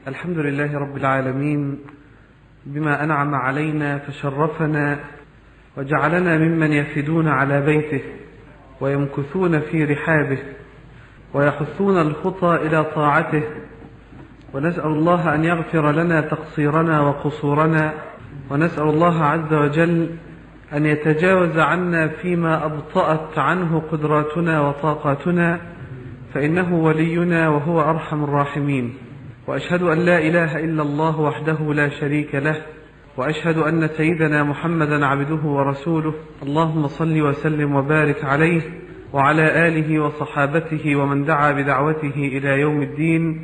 الحمد لله رب العالمين بما أنعم علينا فشرفنا وجعلنا ممن يفدون على بيته ويمكثون في رحابه ويحثون الخطى إلى طاعته ونسأل الله أن يغفر لنا تقصيرنا وقصورنا ونسأل الله عز وجل أن يتجاوز عنا فيما أبطأت عنه قدراتنا وطاقاتنا فإنه ولينا وهو أرحم الراحمين وأشهد أن لا إله إلا الله وحده لا شريك له وأشهد أن سيدنا محمدا عبده ورسوله اللهم صل وسلم وبارك عليه وعلى آله وصحابته ومن دعا بدعوته إلى يوم الدين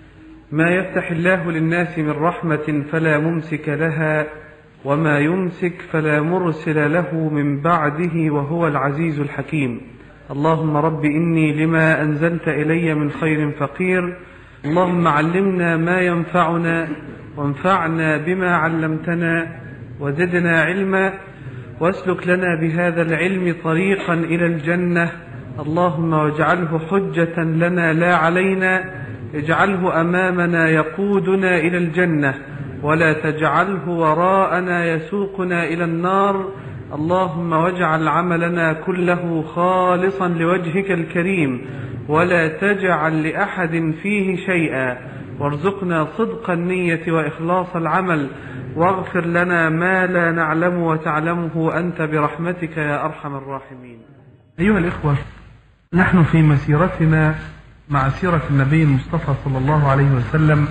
ما يفتح الله للناس من رحمة فلا ممسك لها وما يمسك فلا مرسل له من بعده وهو العزيز الحكيم اللهم رب إني لما أنزلت إلي من خير فقير اللهم علمنا ما ينفعنا وانفعنا بما علمتنا وزدنا علما واسلك لنا بهذا العلم طريقا إلى الجنة اللهم واجعله حجة لنا لا علينا اجعله أمامنا يقودنا إلى الجنة ولا تجعله وراءنا يسوقنا إلى النار اللهم واجعل عملنا كله خالصا لوجهك الكريم ولا تجعل لأحد فيه شيئا وارزقنا صدق النية وإخلاص العمل واغفر لنا ما لا نعلم وتعلمه أنت برحمتك يا أرحم الراحمين أيها الإخوة نحن في مسيرتنا مع سيرة النبي المصطفى صلى الله عليه وسلم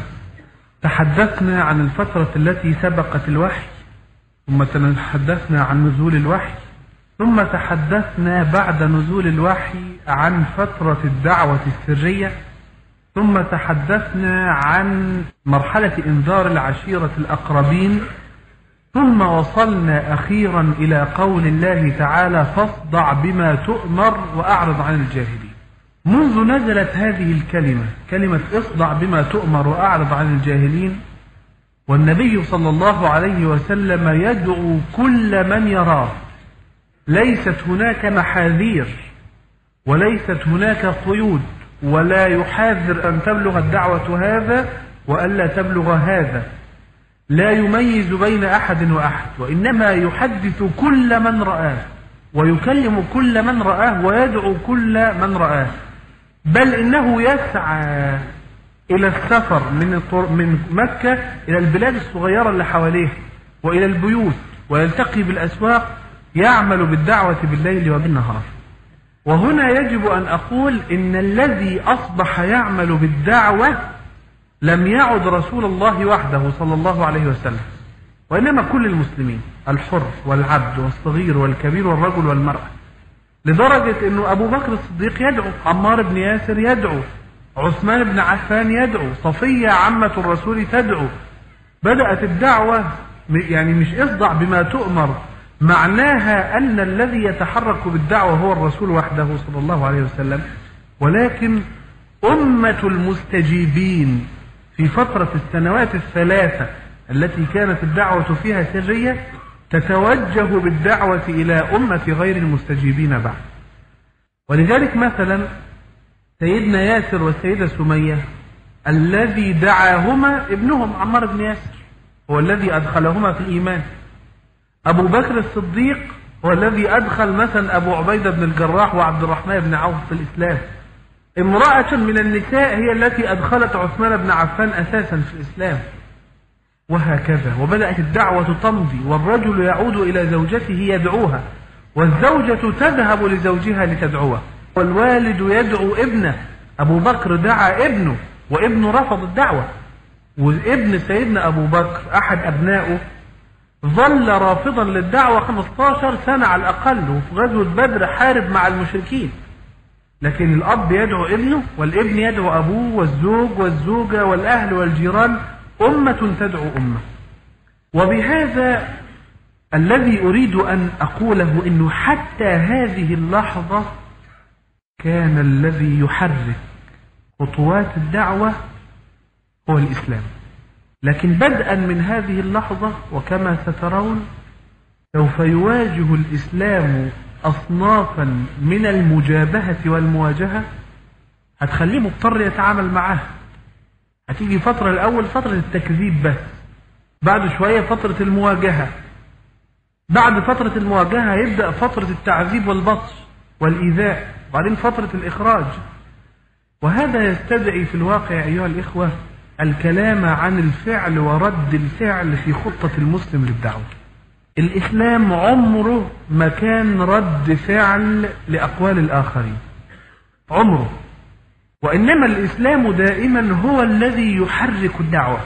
تحدثنا عن الفترة التي سبقت الوحي ثم تحدثنا عن نزول الوحي ثم تحدثنا بعد نزول الوحي عن فترة الدعوة السرية ثم تحدثنا عن مرحلة إنذار العشيرة الأقربين ثم وصلنا أخيرا إلى قول الله تعالى فاصدع بما تؤمر وأعرض عن الجاهلين منذ نزلت هذه الكلمة كلمة اصدع بما تؤمر وأعرض عن الجاهلين والنبي صلى الله عليه وسلم يدعو كل من يراه ليست هناك محاذير وليست هناك قيود ولا يحاذر أن تبلغ الدعوة هذا وألا تبلغ هذا لا يميز بين أحد وأحد وإنما يحدث كل من رآه ويكلم كل من رآه ويدعو كل من رآه بل إنه يسعى إلى السفر من من مكة إلى البلاد الصغيرة اللي حواليه وإلى البيوت ويلتقي بالأسواق يعمل بالدعوة بالليل وبالنهار وهنا يجب أن أقول إن الذي أصبح يعمل بالدعوة لم يعد رسول الله وحده صلى الله عليه وسلم وإنما كل المسلمين الحر والعبد والصغير والكبير والرجل والمرأة لدرجة أنه أبو بكر الصديق يدعو عمار بن ياسر يدعو عثمان بن عفان يدعو صفية عمة الرسول تدعو بدأت الدعوة يعني مش اصدع بما تؤمر معناها أن الذي يتحرك بالدعوة هو الرسول وحده صلى الله عليه وسلم ولكن أمة المستجيبين في فترة السنوات الثلاثة التي كانت الدعوة فيها سرية تتوجه بالدعوة إلى أمة غير المستجيبين بعد ولذلك مثلا سيدنا ياسر والسيدة سمية الذي دعاهما ابنهم عمار بن ياسر هو الذي أدخلهما في الإيمان أبو بكر الصديق هو الذي أدخل مثلا أبو عبيدة بن الجراح وعبد الرحمن بن عوف في الإسلام امرأة من النساء هي التي أدخلت عثمان بن عفان أساسا في الإسلام وهكذا وبدأت الدعوة تمضي والرجل يعود إلى زوجته يدعوها والزوجة تذهب لزوجها لتدعوه والوالد يدعو ابنه أبو بكر دعا ابنه وابنه رفض الدعوة وابن سيدنا أبو بكر أحد أبنائه ظل رافضا للدعوة 15 سنة على الأقل وفي غزوة بدر حارب مع المشركين لكن الأب يدعو ابنه والابن يدعو أبوه والزوج والزوجة والأهل والجيران أمة تدعو أمة وبهذا الذي أريد أن أقوله أنه حتى هذه اللحظة كان الذي يحرك خطوات الدعوة هو الإسلام لكن بدءا من هذه اللحظة وكما سترون سوف يواجه الإسلام أصنافا من المجابهة والمواجهة هتخليه مضطر يتعامل معها هتيجي فترة الأول فترة التكذيب بس بعد شوية فترة المواجهة بعد فترة المواجهة هيبدأ فترة التعذيب والبطش والإيذاء وبعدين فترة الإخراج وهذا يستدعي في الواقع أيها الإخوة الكلام عن الفعل ورد الفعل في خطة المسلم للدعوة الإسلام عمره ما كان رد فعل لأقوال الآخرين عمره وإنما الإسلام دائما هو الذي يحرك الدعوة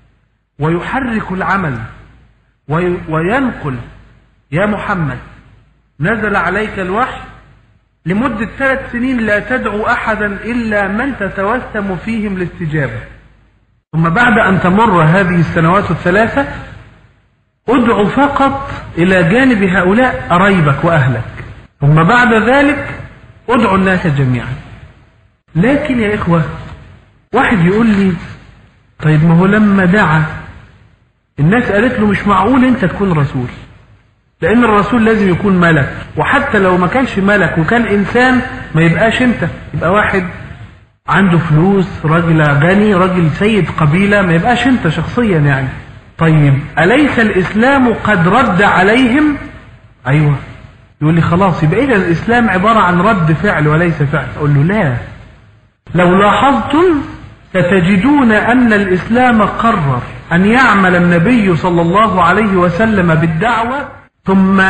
ويحرك العمل وي- وينقل يا محمد نزل عليك الوحي لمدة ثلاث سنين لا تدعو أحدا إلا من تتوسم فيهم الاستجابة ثم بعد أن تمر هذه السنوات الثلاثة ادعو فقط إلى جانب هؤلاء قرايبك وأهلك ثم بعد ذلك ادعو الناس جميعا لكن يا إخوة واحد يقول لي طيب ما هو لما دعا الناس قالت له مش معقول انت تكون رسول لان الرسول لازم يكون ملك وحتى لو ما كانش ملك وكان انسان ما يبقاش انت يبقى واحد عنده فلوس راجل غني راجل سيد قبيلة ما يبقاش انت شخصيا يعني طيب أليس الإسلام قد رد عليهم أيوة يقول لي خلاص يبقى إذا الإسلام عبارة عن رد فعل وليس فعل أقول له لا لو لاحظتم ستجدون أن الإسلام قرر أن يعمل النبي صلى الله عليه وسلم بالدعوة ثم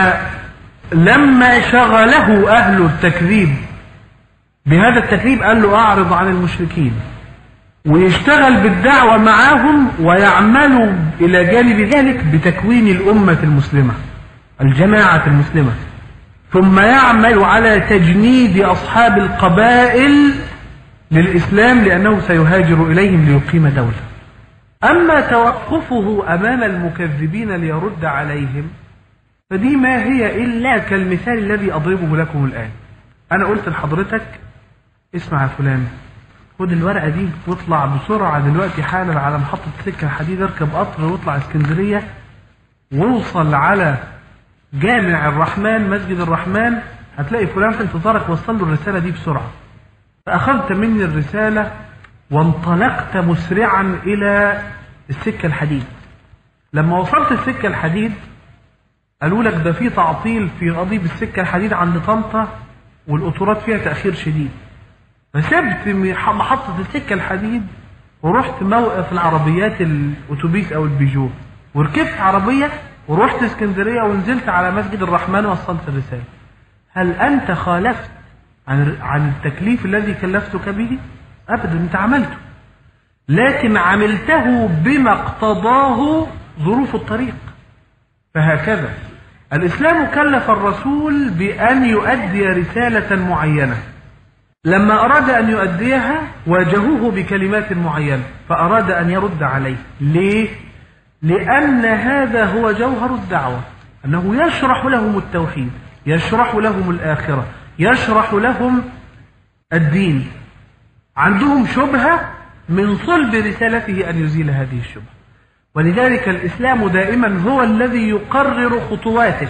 لما شغله أهل التكذيب بهذا التكذيب قال له أعرض عن المشركين ويشتغل بالدعوة معاهم ويعملوا إلى جانب ذلك بتكوين الأمة المسلمة الجماعة المسلمة ثم يعمل على تجنيد أصحاب القبائل للإسلام لأنه سيهاجر إليهم ليقيم دولة أما توقفه أمام المكذبين ليرد عليهم فدي ما هي إلا كالمثال الذي أضربه لكم الآن أنا قلت لحضرتك اسمع يا فلان خد الورقة دي واطلع بسرعة دلوقتي حالا على محطة سكة الحديد اركب قطر واطلع اسكندرية ووصل على جامع الرحمن مسجد الرحمن هتلاقي فلان في انتظارك وصل له الرسالة دي بسرعة فأخذت مني الرسالة وانطلقت مسرعا إلى السكة الحديد لما وصلت السكة الحديد قالوا لك ده في تعطيل في قضيب السكة الحديد عند طنطا والقطورات فيها تأخير شديد فسبت محطة السكة الحديد ورحت موقف العربيات الأتوبيس أو البيجو وركبت عربية ورحت اسكندرية ونزلت على مسجد الرحمن ووصلت الرسالة هل أنت خالفت عن عن التكليف الذي كلفتك به؟ أبدا أنت عملته لكن عملته بما اقتضاه ظروف الطريق فهكذا الإسلام كلف الرسول بأن يؤدي رسالة معينة لما أراد أن يؤديها واجهوه بكلمات معينة فأراد أن يرد عليه ليه؟ لأن هذا هو جوهر الدعوة أنه يشرح لهم التوحيد يشرح لهم الآخرة يشرح لهم الدين عندهم شبهة من صلب رسالته أن يزيل هذه الشبهة ولذلك الإسلام دائما هو الذي يقرر خطواته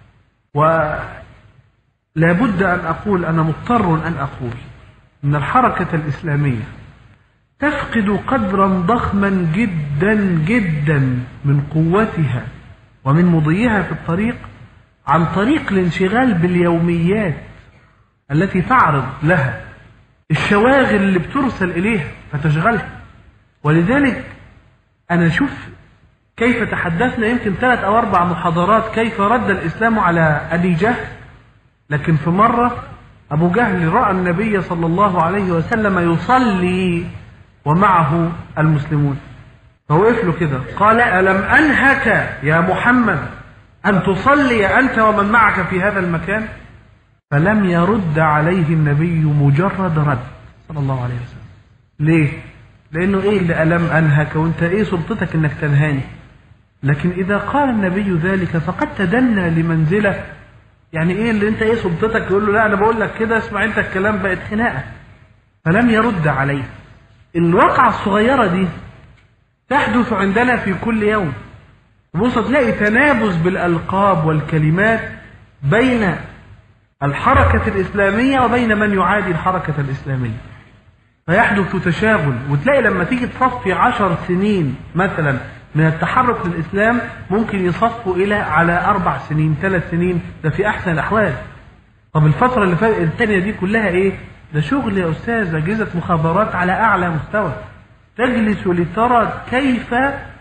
ولا بد أن أقول أنا مضطر أن أقول أن الحركة الإسلامية تفقد قدرا ضخما جدا جدا من قوتها ومن مضيها في الطريق عن طريق الانشغال باليوميات التي تعرض لها الشواغل اللي بترسل إليها فتشغلها ولذلك أنا شوف كيف تحدثنا يمكن ثلاث أو أربع محاضرات كيف رد الإسلام على أبي جهل لكن في مرة أبو جهل رأى النبي صلى الله عليه وسلم يصلي ومعه المسلمون فوقف له كده قال ألم أنهك يا محمد أن تصلي أنت ومن معك في هذا المكان فلم يرد عليه النبي مجرد رد صلى الله عليه وسلم ليه لأنه إيه اللي ألم أنهك وأنت إيه سلطتك أنك تنهاني لكن إذا قال النبي ذلك فقد تدنى لمنزله يعني إيه اللي أنت إيه سلطتك يقول له لا أنا بقول لك كده اسمع أنت الكلام بقت خناقة فلم يرد عليه الواقعة الصغيرة دي تحدث عندنا في كل يوم بص تلاقي تنابز بالألقاب والكلمات بين الحركة الإسلامية وبين من يعادي الحركة الإسلامية فيحدث تشاغل وتلاقي لما تيجي تصفي عشر سنين مثلا من التحرك للإسلام ممكن يصفوا إلى على أربع سنين ثلاث سنين ده في أحسن الأحوال طب الفترة اللي فاتت الثانية دي كلها إيه؟ ده شغل يا أستاذ أجهزة مخابرات على أعلى مستوى تجلس لترى كيف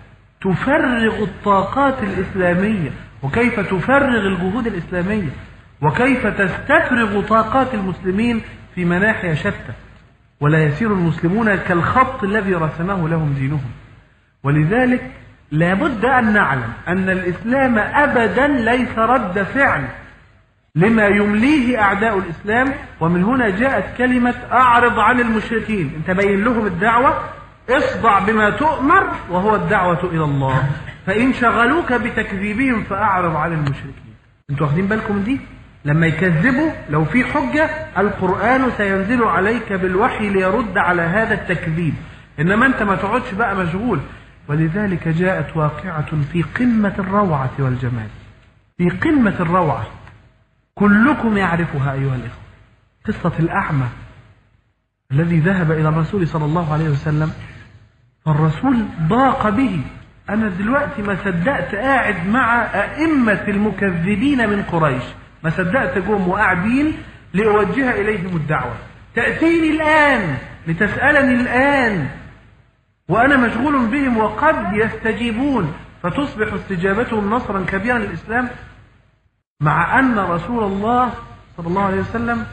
تفرغ الطاقات الإسلامية وكيف تفرغ الجهود الإسلامية وكيف تستفرغ طاقات المسلمين في مناحي شتى ولا يسير المسلمون كالخط الذي رسمه لهم دينهم ولذلك لابد أن نعلم أن الإسلام أبدا ليس رد فعل لما يمليه أعداء الإسلام ومن هنا جاءت كلمة أعرض عن المشركين أنت بين لهم الدعوة اصدع بما تؤمر وهو الدعوة إلى الله فإن شغلوك بتكذيبهم فأعرض عن المشركين أنتوا واخدين بالكم من دي لما يكذبوا لو في حجة القرآن سينزل عليك بالوحي ليرد على هذا التكذيب إنما أنت ما تقعدش بقى مشغول ولذلك جاءت واقعة في قمة الروعة والجمال في قمة الروعة كلكم يعرفها أيها الإخوة قصة الأعمى الذي ذهب إلى الرسول صلى الله عليه وسلم فالرسول ضاق به أنا دلوقتي ما صدقت قاعد مع أئمة المكذبين من قريش ما صدقت جم وقاعدين لأوجه إليهم الدعوة تأتيني الآن لتسألني الآن وأنا مشغول بهم وقد يستجيبون فتصبح استجابتهم نصرا كبيرا للإسلام مع أن رسول الله صلى الله عليه وسلم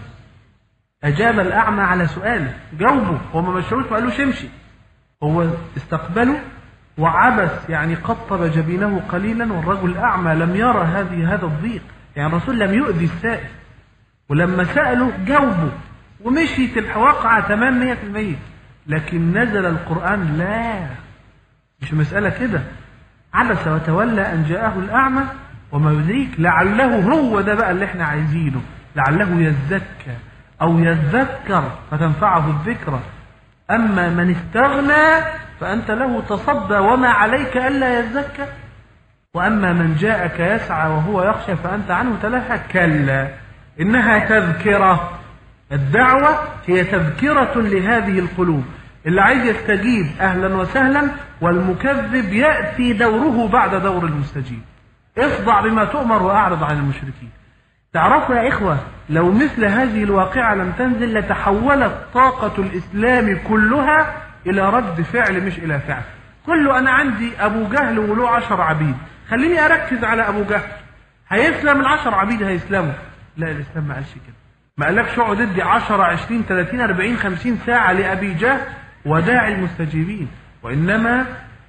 أجاب الأعمى على سؤاله جاوبه هو ما مشروش ما قالوش امشي هو استقبله وعبس يعني قطب جبينه قليلا والرجل الأعمى لم يرى هذه هذا الضيق يعني الرسول لم يؤذي السائل ولما سأله جاوبه ومشيت الواقعة تمام 100% لكن نزل القرآن لا مش مسألة كده عبس وتولى أن جاءه الأعمى وما يدريك لعله هو ده بقى اللي احنا عايزينه لعله يزكى أو يذكر فتنفعه الذكرى أما من استغنى فأنت له تصدى وما عليك ألا يزكى وأما من جاءك يسعى وهو يخشى فأنت عنه تلهى كلا إنها تذكرة الدعوة هي تذكرة لهذه القلوب اللي عايز يستجيب أهلا وسهلا والمكذب يأتي دوره بعد دور المستجيب اصدع بما تؤمر وأعرض عن المشركين تعرفوا يا إخوة لو مثل هذه الواقعة لم تنزل لتحولت طاقة الإسلام كلها إلى رد فعل مش إلى فعل كله أنا عندي أبو جهل وله عشر عبيد خليني أركز على أبو جهل هيسلم العشر عبيد هيسلموا لا الإسلام ما قالش كده ما قالكش اقعد ادي 10 20 30 40 50 ساعة لأبي جهل وداعي المستجيبين وإنما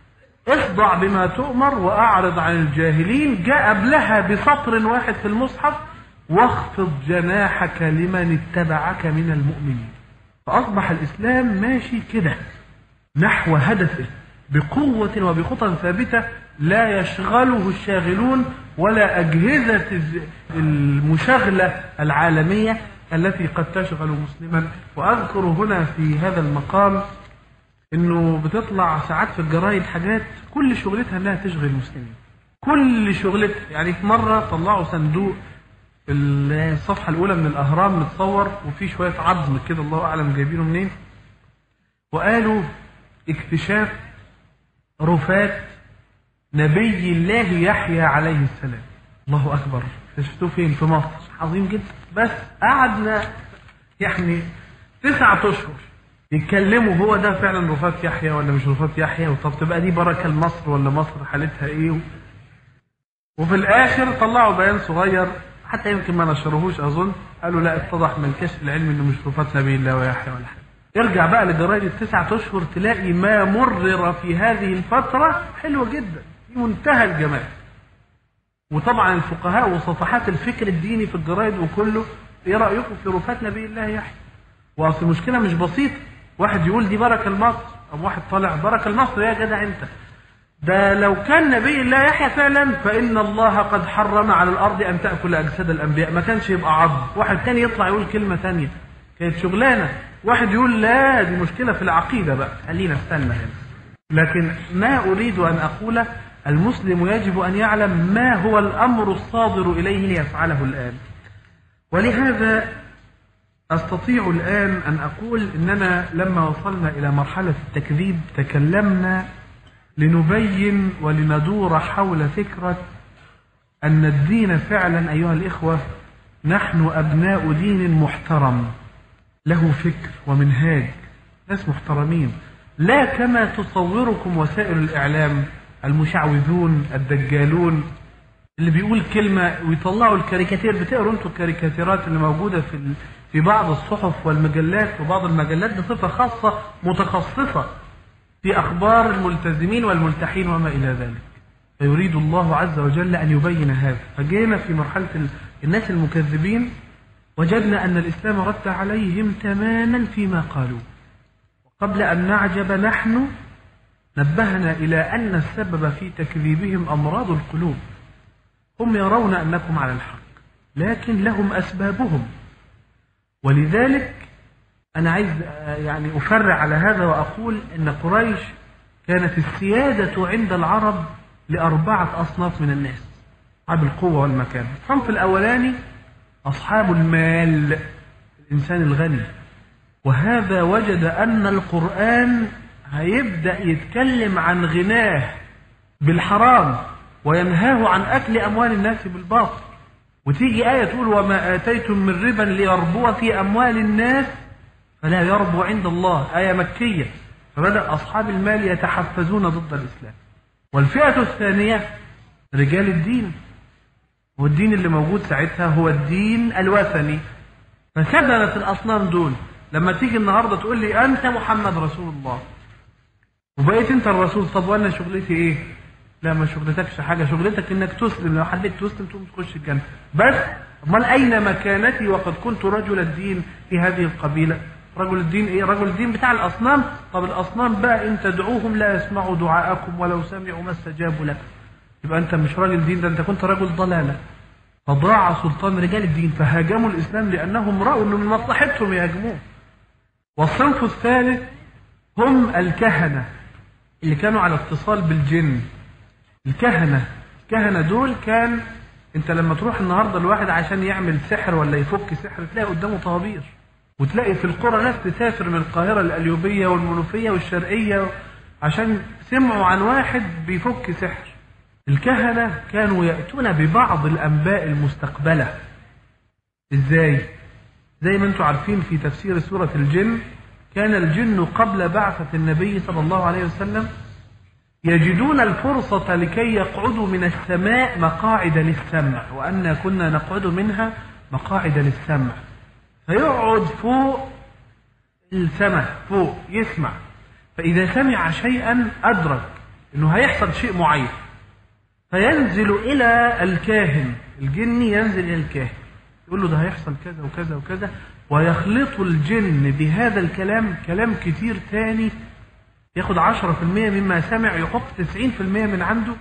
اخضع بما تؤمر وأعرض عن الجاهلين جاء قبلها بسطر واحد في المصحف واخفض جناحك لمن اتبعك من المؤمنين فأصبح الإسلام ماشي كده نحو هدفه بقوة وبخطى ثابتة لا يشغله الشاغلون ولا أجهزة المشاغلة العالمية التي قد تشغل مسلما وأذكر هنا في هذا المقام انه بتطلع ساعات في الجرايد حاجات كل شغلتها انها تشغل المسلمين كل شغلتها يعني في مره طلعوا صندوق في الصفحه الاولى من الاهرام متصور وفي شويه عظم كده الله اعلم جايبينه منين وقالوا اكتشاف رفات نبي الله يحيى عليه السلام الله اكبر اكتشفتوه فين في مصر عظيم جدا بس قعدنا يعني تسعة اشهر يتكلموا هو ده فعلا رفات يحيى ولا مش رفات يحيى وطب تبقى دي بركه لمصر ولا مصر حالتها ايه وفي الاخر طلعوا بيان صغير حتى يمكن ما نشروهوش اظن قالوا لا اتضح من الكشف العلمي انه مش رفات نبي الله ويحيى ولا حاجه ارجع بقى لجرايد التسعة اشهر تلاقي ما مرر في هذه الفتره حلوه جدا في منتهى الجمال وطبعا الفقهاء وصفحات الفكر الديني في الجرايد وكله ايه رايكم في رفات نبي الله يحيى واصل المشكله مش بسيطه واحد يقول دي بركه لمصر او واحد طالع بركه لمصر يا جدع انت ده لو كان نبي الله يحيى فعلا فان الله قد حرم على الارض ان تاكل اجساد الانبياء ما كانش يبقى عظم واحد تاني يطلع يقول كلمه تانية كانت شغلانه واحد يقول لا دي مشكله في العقيده بقى خلينا استنى هنا لكن ما اريد ان اقوله المسلم يجب ان يعلم ما هو الامر الصادر اليه ليفعله الان ولهذا أستطيع الآن أن أقول أننا لما وصلنا إلى مرحلة التكذيب تكلمنا لنبين ولندور حول فكرة أن الدين فعلا أيها الإخوة نحن أبناء دين محترم له فكر ومنهاج ناس محترمين لا كما تصوركم وسائل الإعلام المشعوذون الدجالون اللي بيقول كلمة ويطلعوا الكاريكاتير بتقروا انتوا الكاريكاتيرات اللي موجودة في ال- في بعض الصحف والمجلات وبعض المجلات بصفة خاصة متخصصة في أخبار الملتزمين والملتحين وما إلى ذلك فيريد الله عز وجل أن يبين هذا فجينا في مرحلة ال- الناس المكذبين وجدنا أن الإسلام رد عليهم تماما فيما قالوا قبل أن نعجب نحن نبهنا إلى أن السبب في تكذيبهم أمراض القلوب هم يرون أنكم على الحق لكن لهم أسبابهم ولذلك أنا عايز آه، يعني أفرع على هذا وأقول أن قريش كانت السيادة عند العرب لأربعة أصناف من الناس أصحاب القوة والمكان الصنف الأولاني أصحاب المال الإنسان الغني وهذا وجد أن القرآن هيبدأ يتكلم عن غناه بالحرام وينهاه عن أكل أموال الناس بالباطل وتيجي آية تقول وما آتيتم من ربا ليربو في أموال الناس فلا يربو عند الله آية مكية فبدأ أصحاب المال يتحفزون ضد الإسلام والفئة الثانية رجال الدين والدين اللي موجود ساعتها هو الدين الوثني فسدنت الأصنام دول لما تيجي النهارده تقول لي أنت محمد رسول الله وبقيت أنت الرسول طب وأنا شغلتي إيه؟ لا ما شغلتكش حاجة شغلتك إنك تسلم لو حبيت تسلم تقوم تخش الجنة بس أمال أين مكانتي وقد كنت رجل الدين في هذه القبيلة رجل الدين إيه؟ رجل الدين بتاع الأصنام طب الأصنام بقى إن تدعوهم لا يسمعوا دعاءكم ولو سمعوا ما استجابوا لك يبقى أنت مش راجل دين ده أنت كنت رجل ضلالة فضاع سلطان رجال الدين فهاجموا الإسلام لأنهم رأوا أنه من مصلحتهم يهاجموه والصنف الثالث هم الكهنة اللي كانوا على اتصال بالجن الكهنة الكهنة دول كان انت لما تروح النهاردة الواحد عشان يعمل سحر ولا يفك سحر تلاقي قدامه طوابير وتلاقي في القرى ناس تسافر من القاهرة الأليوبية والمنوفية والشرقية عشان سمعوا عن واحد بيفك سحر الكهنة كانوا يأتون ببعض الأنباء المستقبلة ازاي زي ما انتم عارفين في تفسير سورة الجن كان الجن قبل بعثة النبي صلى الله عليه وسلم يجدون الفرصة لكي يقعدوا من السماء مقاعد للسمع وأنا كنا نقعد منها مقاعد للسمع فيقعد فوق السماء فوق يسمع فإذا سمع شيئا أدرك أنه هيحصل شيء معين فينزل إلى الكاهن الجني ينزل إلى الكاهن يقول له ده هيحصل كذا وكذا وكذا ويخلط الجن بهذا الكلام كلام كتير تاني ياخد 10% مما سمع يحط 90% من عنده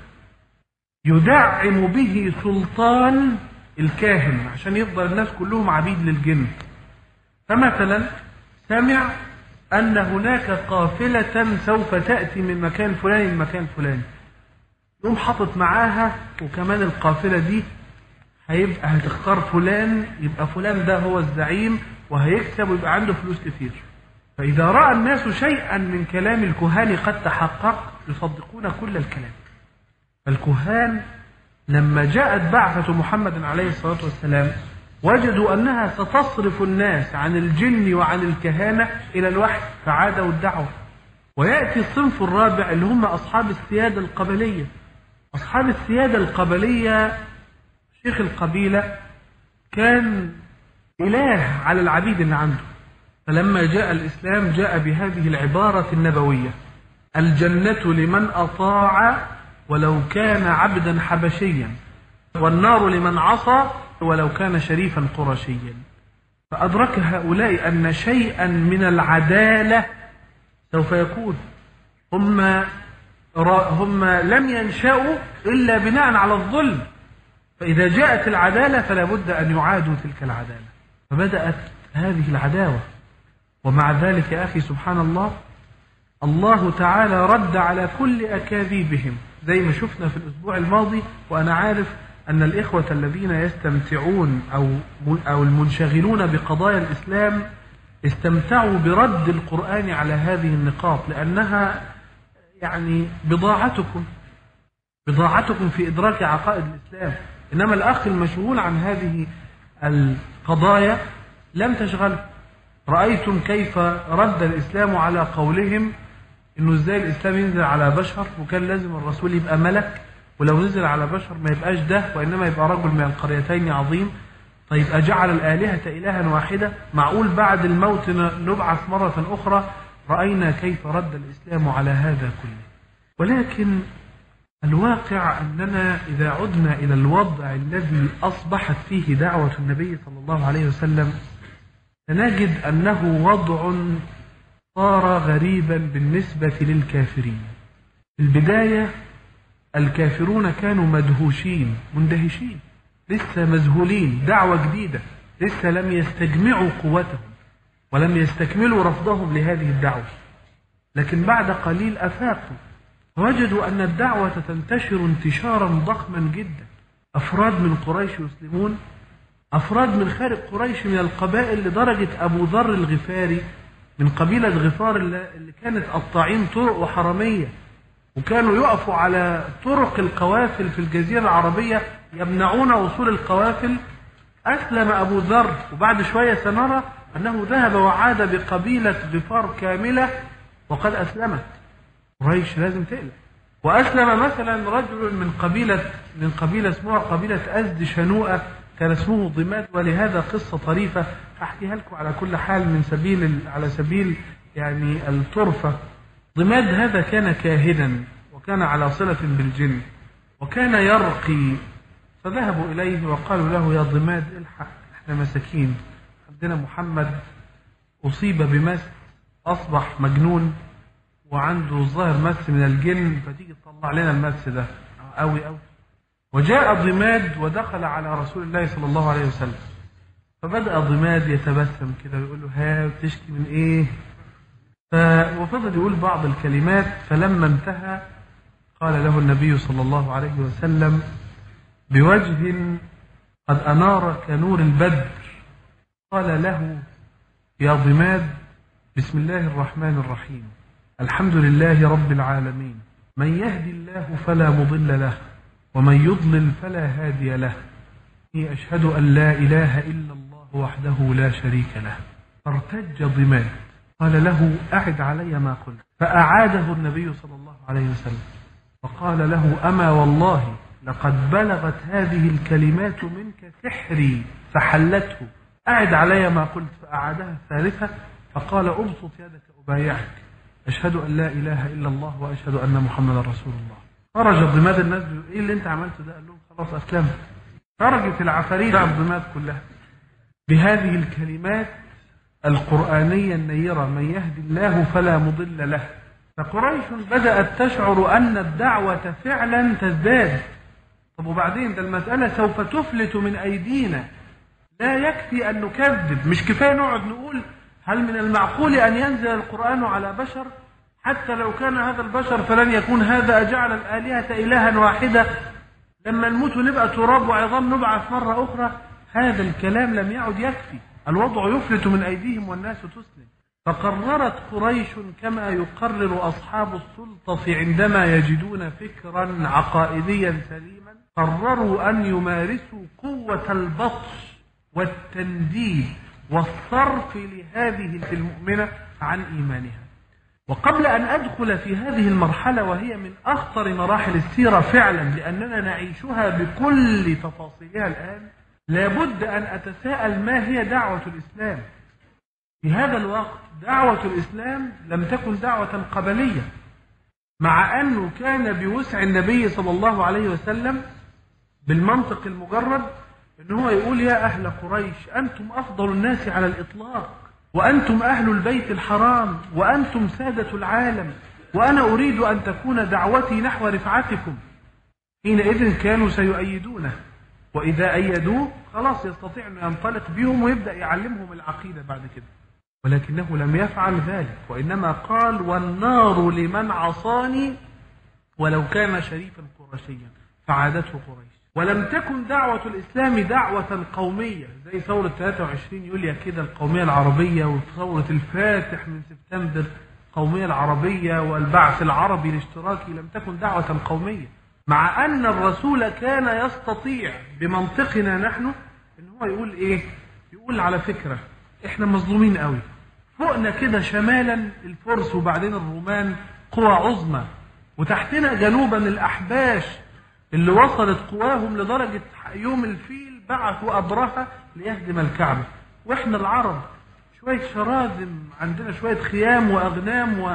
يدعم به سلطان الكاهن عشان يفضل الناس كلهم عبيد للجن فمثلا سمع أن هناك قافلة سوف تأتي من مكان فلاني لمكان فلاني يقوم حاطط معاها وكمان القافلة دي هيبقى هتختار فلان يبقى فلان ده هو الزعيم وهيكسب ويبقى عنده فلوس كتير فإذا رأى الناس شيئا من كلام الكهان قد تحقق يصدقون كل الكلام فالكهان لما جاءت بعثة محمد عليه الصلاة والسلام وجدوا أنها ستصرف الناس عن الجن وعن الكهانة إلى الوحي فعادوا الدعوة ويأتي الصنف الرابع اللي هم أصحاب السيادة القبلية أصحاب السيادة القبلية شيخ القبيلة كان إله على العبيد اللي عنده فلما جاء الإسلام جاء بهذه العبارة النبوية الجنة لمن أطاع ولو كان عبدا حبشيا والنار لمن عصى ولو كان شريفا قرشيا فأدرك هؤلاء أن شيئا من العدالة سوف يكون هم هم لم ينشأوا إلا بناء على الظلم فإذا جاءت العدالة فلا بد أن يعادوا تلك العدالة فبدأت هذه العداوة ومع ذلك يا أخي سبحان الله الله تعالى رد على كل أكاذيبهم زي ما شفنا في الأسبوع الماضي وأنا عارف أن الإخوة الذين يستمتعون أو أو المنشغلون بقضايا الإسلام استمتعوا برد القرآن على هذه النقاط لأنها يعني بضاعتكم بضاعتكم في إدراك عقائد الإسلام إنما الأخ المشغول عن هذه القضايا لم تشغله رأيتم كيف رد الإسلام على قولهم إنه إزاي الإسلام ينزل على بشر وكان لازم الرسول يبقى ملك ولو نزل على بشر ما يبقاش ده وإنما يبقى رجل من القريتين عظيم طيب أجعل الآلهة إلها واحدة معقول بعد الموت نبعث مرة أخرى رأينا كيف رد الإسلام على هذا كله ولكن الواقع أننا إذا عدنا إلى الوضع الذي أصبحت فيه دعوة النبي صلى الله عليه وسلم سنجد أنه وضع صار غريبا بالنسبة للكافرين في البداية الكافرون كانوا مدهوشين مندهشين لسه مذهولين دعوة جديدة لسه لم يستجمعوا قوتهم ولم يستكملوا رفضهم لهذه الدعوة لكن بعد قليل أفاقوا وجدوا أن الدعوة تنتشر انتشارا ضخما جدا أفراد من قريش يسلمون أفراد من خارج قريش من القبائل لدرجة أبو ذر الغفاري من قبيلة غفار اللي كانت قطاعين طرق وحرمية وكانوا يقفوا على طرق القوافل في الجزيرة العربية يمنعون وصول القوافل أسلم أبو ذر وبعد شوية سنرى أنه ذهب وعاد بقبيلة غفار كاملة وقد أسلمت قريش لازم تقلق وأسلم مثلا رجل من قبيلة من قبيلة اسمها قبيلة أزد شنوءة كان اسمه ضماد ولهذا قصة طريفة أحكيها لكم على كل حال من سبيل على سبيل يعني الطرفة ضماد هذا كان كاهنا وكان على صلة بالجن وكان يرقي فذهبوا إليه وقالوا له يا ضماد الحق احنا مساكين عندنا محمد أصيب بمس أصبح مجنون وعنده ظاهر مس من الجن فتيجي تطلع لنا المس ده قوي قوي وجاء ضماد ودخل على رسول الله صلى الله عليه وسلم فبدأ ضماد يتبسم كده ويقول له ها بتشكي من ايه ف... وفضل يقول بعض الكلمات فلما انتهى قال له النبي صلى الله عليه وسلم بوجه قد أنار كنور البدر قال له يا ضماد بسم الله الرحمن الرحيم الحمد لله رب العالمين من يهدي الله فلا مضل له ومن يضلل فلا هادي له إني أشهد أن لا إله إلا الله وحده لا شريك له فارتج ضماد قال له أعد علي ما قلت فأعاده النبي صلى الله عليه وسلم وقال له أما والله لقد بلغت هذه الكلمات منك سحري فحلته أعد علي ما قلت فأعادها الثالثة فقال أبسط يدك أبايعك أشهد أن لا إله إلا الله وأشهد أن محمدا رسول الله خرج ضماد الناس ايه اللي انت عملته ده قال لهم خلاص اسلمت خرجت العفاريت على الضماد كلها بهذه الكلمات القرآنية النيرة من يهدي الله فلا مضل له فقريش بدأت تشعر أن الدعوة فعلا تزداد طب وبعدين ده المسألة سوف تفلت من أيدينا لا يكفي أن نكذب مش كفاية نقعد نقول هل من المعقول أن ينزل القرآن على بشر حتى لو كان هذا البشر فلن يكون هذا أجعل الآلهة إلها واحدة لما نموت ونبقى تراب وعظام نبعث مرة أخرى هذا الكلام لم يعد يكفي الوضع يفلت من أيديهم والناس تسلم فقررت قريش كما يقرر أصحاب السلطة عندما يجدون فكرا عقائديا سليما قرروا أن يمارسوا قوة البطش والتنديد والصرف لهذه المؤمنة عن إيمانها وقبل أن أدخل في هذه المرحلة وهي من أخطر مراحل السيرة فعلا لأننا نعيشها بكل تفاصيلها الآن لابد أن أتساءل ما هي دعوة الإسلام في هذا الوقت دعوة الإسلام لم تكن دعوة قبلية مع أنه كان بوسع النبي صلى الله عليه وسلم بالمنطق المجرد أنه هو يقول يا أهل قريش أنتم أفضل الناس على الإطلاق وأنتم أهل البيت الحرام وأنتم سادة العالم وأنا أريد أن تكون دعوتي نحو رفعتكم حينئذ كانوا سيؤيدونه وإذا أيدوه خلاص يستطيع أن ينطلق بهم ويبدأ يعلمهم العقيدة بعد كده ولكنه لم يفعل ذلك وإنما قال والنار لمن عصاني ولو كان شريفا قرشيا فعادته قريش ولم تكن دعوة الإسلام دعوة قومية زي ثورة 23 يوليو كده القومية العربية وثورة الفاتح من سبتمبر القومية العربية والبعث العربي الاشتراكي لم تكن دعوة قومية مع أن الرسول كان يستطيع بمنطقنا نحن إن هو يقول إيه؟ يقول على فكرة إحنا مظلومين قوي فوقنا كده شمالا الفرس وبعدين الرومان قوى عظمى وتحتنا جنوبا الأحباش اللي وصلت قواهم لدرجة يوم الفيل بعثوا أبرهة ليهدم الكعبة وإحنا العرب شوية شراذم عندنا شوية خيام وأغنام و...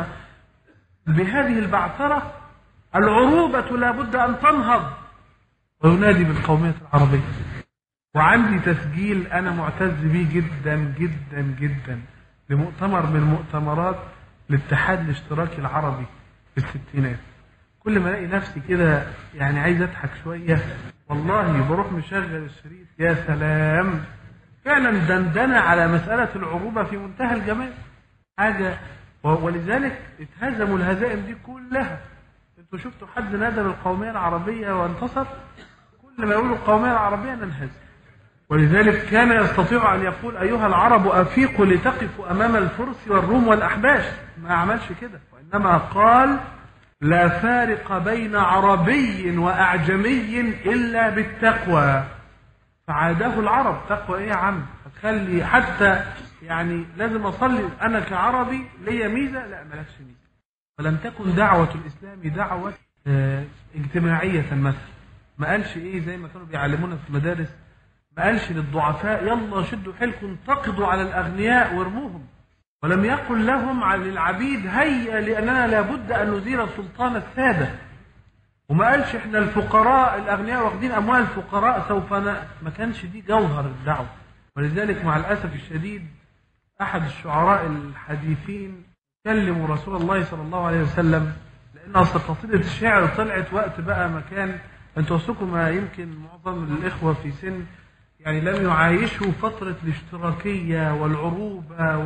بهذه البعثرة العروبة لابد أن تنهض وينادي بالقومية العربية وعندي تسجيل أنا معتز به جدا جدا جدا لمؤتمر من مؤتمرات الاتحاد الاشتراكي العربي في الستينات كل ما الاقي نفسي كده يعني عايز اضحك شويه والله بروح مشغل الشريط يا سلام فعلا دندنه على مساله العروبه في منتهى الجمال حاجه ولذلك اتهزموا الهزائم دي كلها انتوا شفتوا حد نادى بالقوميه العربيه وانتصر كل ما يقولوا القوميه العربيه ننهزم ولذلك كان يستطيع ان يقول ايها العرب افيقوا لتقفوا امام الفرس والروم والاحباش ما عملش كده وانما قال لا فارق بين عربي واعجمي الا بالتقوى فعاده العرب تقوى ايه يا عم هتخلي حتى يعني لازم اصلي انا كعربي ليا ميزه لا مالكش ميزه ولم تكن دعوه الاسلام دعوه اه اجتماعيه مثلا ما قالش ايه زي ما كانوا بيعلمونا في المدارس ما قالش للضعفاء يلا شدوا حيلكم انتقدوا على الاغنياء وارموهم ولم يقل لهم على العبيد هيا لاننا لابد ان نزيل سلطان الساده وما قالش احنا الفقراء الاغنياء واخدين اموال الفقراء سوف ن... ما كانش دي جوهر الدعوه ولذلك مع الاسف الشديد احد الشعراء الحديثين كلموا رسول الله صلى الله عليه وسلم لان اصل قصيده الشعر طلعت وقت بقى مكان انتوا وصلكم ما يمكن معظم الاخوه في سن يعني لم يعايشوا فتره الاشتراكيه والعروبه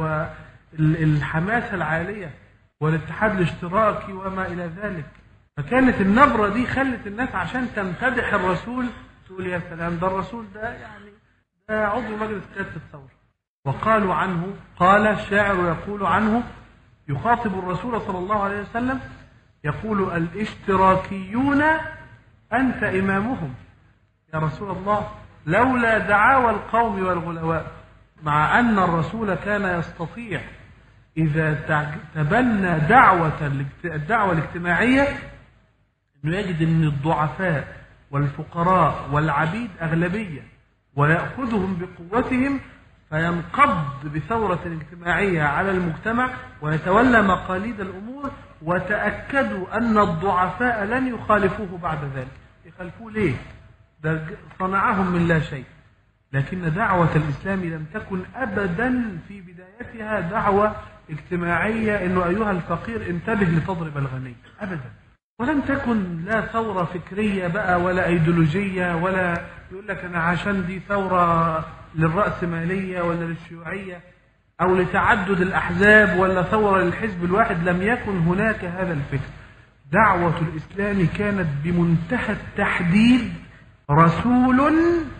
والحماسه العاليه والاتحاد الاشتراكي وما الى ذلك فكانت النبرة دي خلت الناس عشان تمتدح الرسول تقول يا سلام ده الرسول ده يعني ده عضو مجلس قيادة الثورة وقالوا عنه قال الشاعر يقول عنه يخاطب الرسول صلى الله عليه وسلم يقول الاشتراكيون أنت إمامهم يا رسول الله لولا دعاوى القوم والغلواء مع أن الرسول كان يستطيع إذا تبنى دعوة الدعوة الاجتماعية انه يجد ان الضعفاء والفقراء والعبيد اغلبيه وياخذهم بقوتهم فينقض بثوره اجتماعيه على المجتمع ويتولى مقاليد الامور وتاكدوا ان الضعفاء لن يخالفوه بعد ذلك يخالفوه ليه ده صنعهم من لا شيء لكن دعوة الإسلام لم تكن أبدا في بدايتها دعوة اجتماعية أنه أيها الفقير انتبه لتضرب الغني أبدا ولم تكن لا ثورة فكرية بقى ولا أيديولوجية ولا يقول لك أنا عشان دي ثورة للرأسمالية ولا للشيوعية أو لتعدد الأحزاب ولا ثورة للحزب الواحد لم يكن هناك هذا الفكر دعوة الإسلام كانت بمنتهى التحديد رسول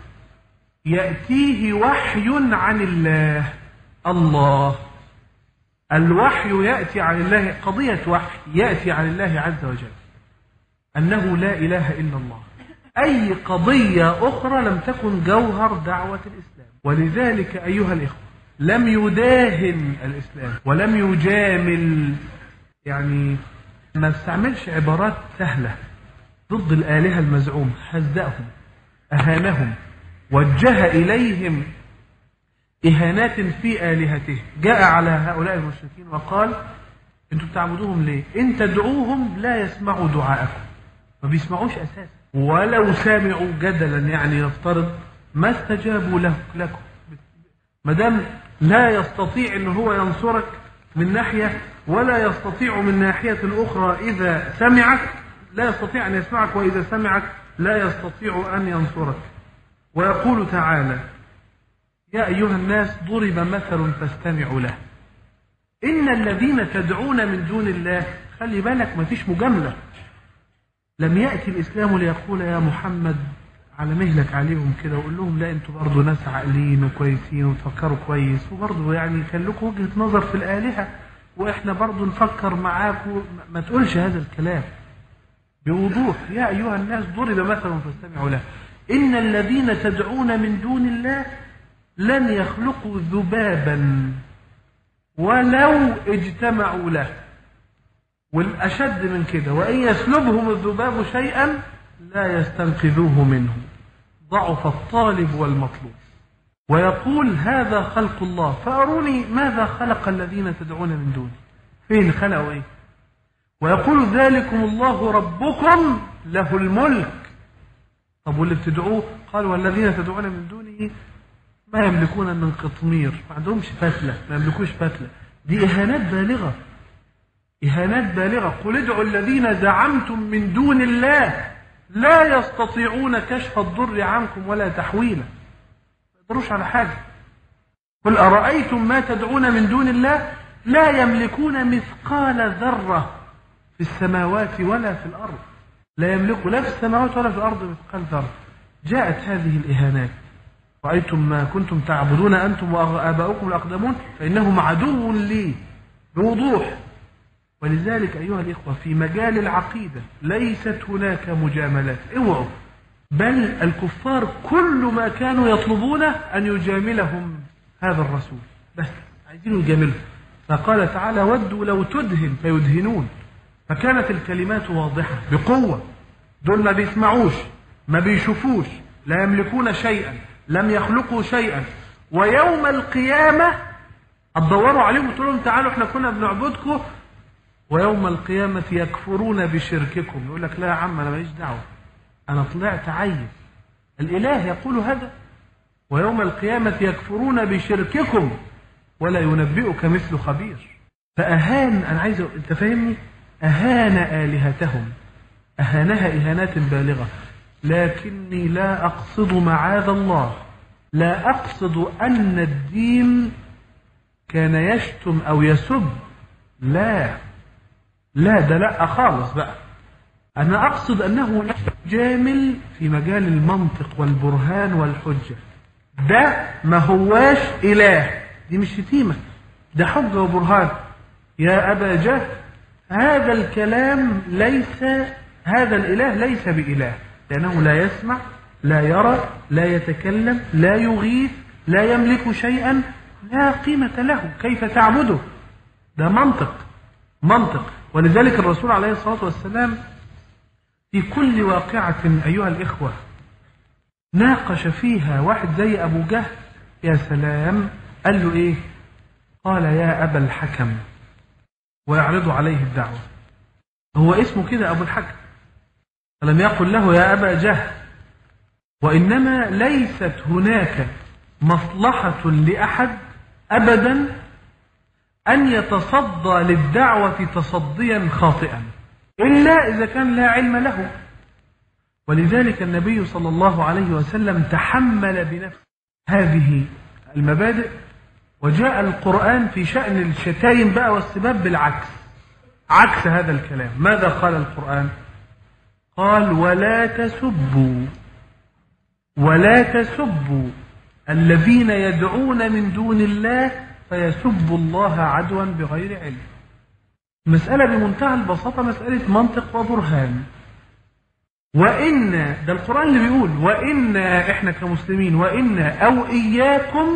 يأتيه وحي عن الله الله الوحي يأتي عن الله قضية وحي يأتي عن الله عز وجل أنه لا إله إلا الله أي قضية أخرى لم تكن جوهر دعوة الإسلام ولذلك أيها الإخوة لم يداهن الإسلام ولم يجامل يعني ما استعملش عبارات سهلة ضد الآلهة المزعومة هزأهم أهانهم وجه إليهم إهانات في آلهته جاء على هؤلاء المشركين وقال أنتم بتعبدوهم ليه إن تدعوهم لا يسمعوا دعاءكم ما بيسمعوش أساسا ولو سامعوا جدلا يعني نفترض ما استجابوا له لكم ما دام لا يستطيع ان هو ينصرك من ناحيه ولا يستطيع من ناحيه اخرى اذا سمعك لا يستطيع ان يسمعك واذا سمعك لا يستطيع ان ينصرك ويقول تعالى يا ايها الناس ضرب مثل فاستمعوا له ان الذين تدعون من دون الله خلي بالك ما فيش مجامله لم يأتي الإسلام ليقول يا محمد على مهلك عليهم كده وقول لهم لا انتوا برضه ناس عاقلين وكويسين وتفكروا كويس وبرضه يعني كان لكم وجهه نظر في الالهه واحنا برضه نفكر معاكم ما تقولش هذا الكلام بوضوح يا ايها الناس ضرب مثل فاستمعوا له ان الذين تدعون من دون الله لن يخلقوا ذبابا ولو اجتمعوا له والاشد من كده وان يسلبهم الذباب شيئا لا يستنقذوه منه ضعف الطالب والمطلوب ويقول هذا خلق الله فأروني ماذا خلق الذين تدعون من دونه فين خلقوا ايه ويقول ذلكم الله ربكم له الملك طب واللي بتدعوه قال والذين تدعون من دونه ما يملكون من قطمير ما عندهمش فتلة ما يملكوش فتلة دي إهانات بالغة إهانات بالغة قل ادعوا الذين زعمتم من دون الله لا يستطيعون كشف الضر عنكم ولا تحويله ما يقدروش على حاجة قل أرأيتم ما تدعون من دون الله لا يملكون مثقال ذرة في السماوات ولا في الأرض لا يملكوا لا في السماوات ولا في الأرض مثقال ذرة جاءت هذه الإهانات رأيتم ما كنتم تعبدون أنتم وآباؤكم الأقدمون فإنهم عدو لي بوضوح ولذلك أيها الإخوة في مجال العقيدة ليست هناك مجاملات اوعوا بل الكفار كل ما كانوا يطلبونه أن يجاملهم هذا الرسول بس عايزين يجاملهم فقال تعالى ودوا لو تدهن فيدهنون فكانت الكلمات واضحة بقوة دول ما بيسمعوش ما بيشوفوش لا يملكون شيئا لم يخلقوا شيئا ويوم القيامة هتدوروا عليهم وتقول لهم تعالوا احنا كنا بنعبدكم ويوم القيامة يكفرون بشرككم يقول لك لا يا عم أنا ماليش دعوة أنا طلعت عيب الإله يقول هذا ويوم القيامة يكفرون بشرككم ولا ينبئك مثل خبير فأهان أنا عايز أنت فاهمني أهان آلهتهم أهانها إهانات بالغة لكني لا أقصد معاذ الله لا أقصد أن الدين كان يشتم أو يسب لا لا ده لا خالص بقى أنا أقصد أنه جامل في مجال المنطق والبرهان والحجة ده ما هواش إله دي مش شتيمة ده حجة وبرهان يا أبا جهل هذا الكلام ليس هذا الإله ليس بإله لأنه لا يسمع لا يرى لا يتكلم لا يغيث لا يملك شيئا لا قيمة له كيف تعبده ده منطق منطق ولذلك الرسول عليه الصلاة والسلام في كل واقعة أيها الإخوة ناقش فيها واحد زي أبو جهل يا سلام قال له إيه قال يا أبا الحكم ويعرض عليه الدعوة هو اسمه كده أبو الحكم فلم يقل له يا أبا جهل وإنما ليست هناك مصلحة لأحد أبدا أن يتصدى للدعوة تصديا خاطئا إلا إذا كان لا علم له ولذلك النبي صلى الله عليه وسلم تحمل بنفسه هذه المبادئ وجاء القرآن في شأن الشتايم بقى والسباب بالعكس عكس هذا الكلام ماذا قال القرآن قال ولا تسبوا ولا تسبوا الذين يدعون من دون الله فيسبوا الله عدوا بغير علم مسألة بمنتهى البساطة مسألة منطق وبرهان وإن ده القرآن اللي بيقول وإن إحنا كمسلمين وإن أو إياكم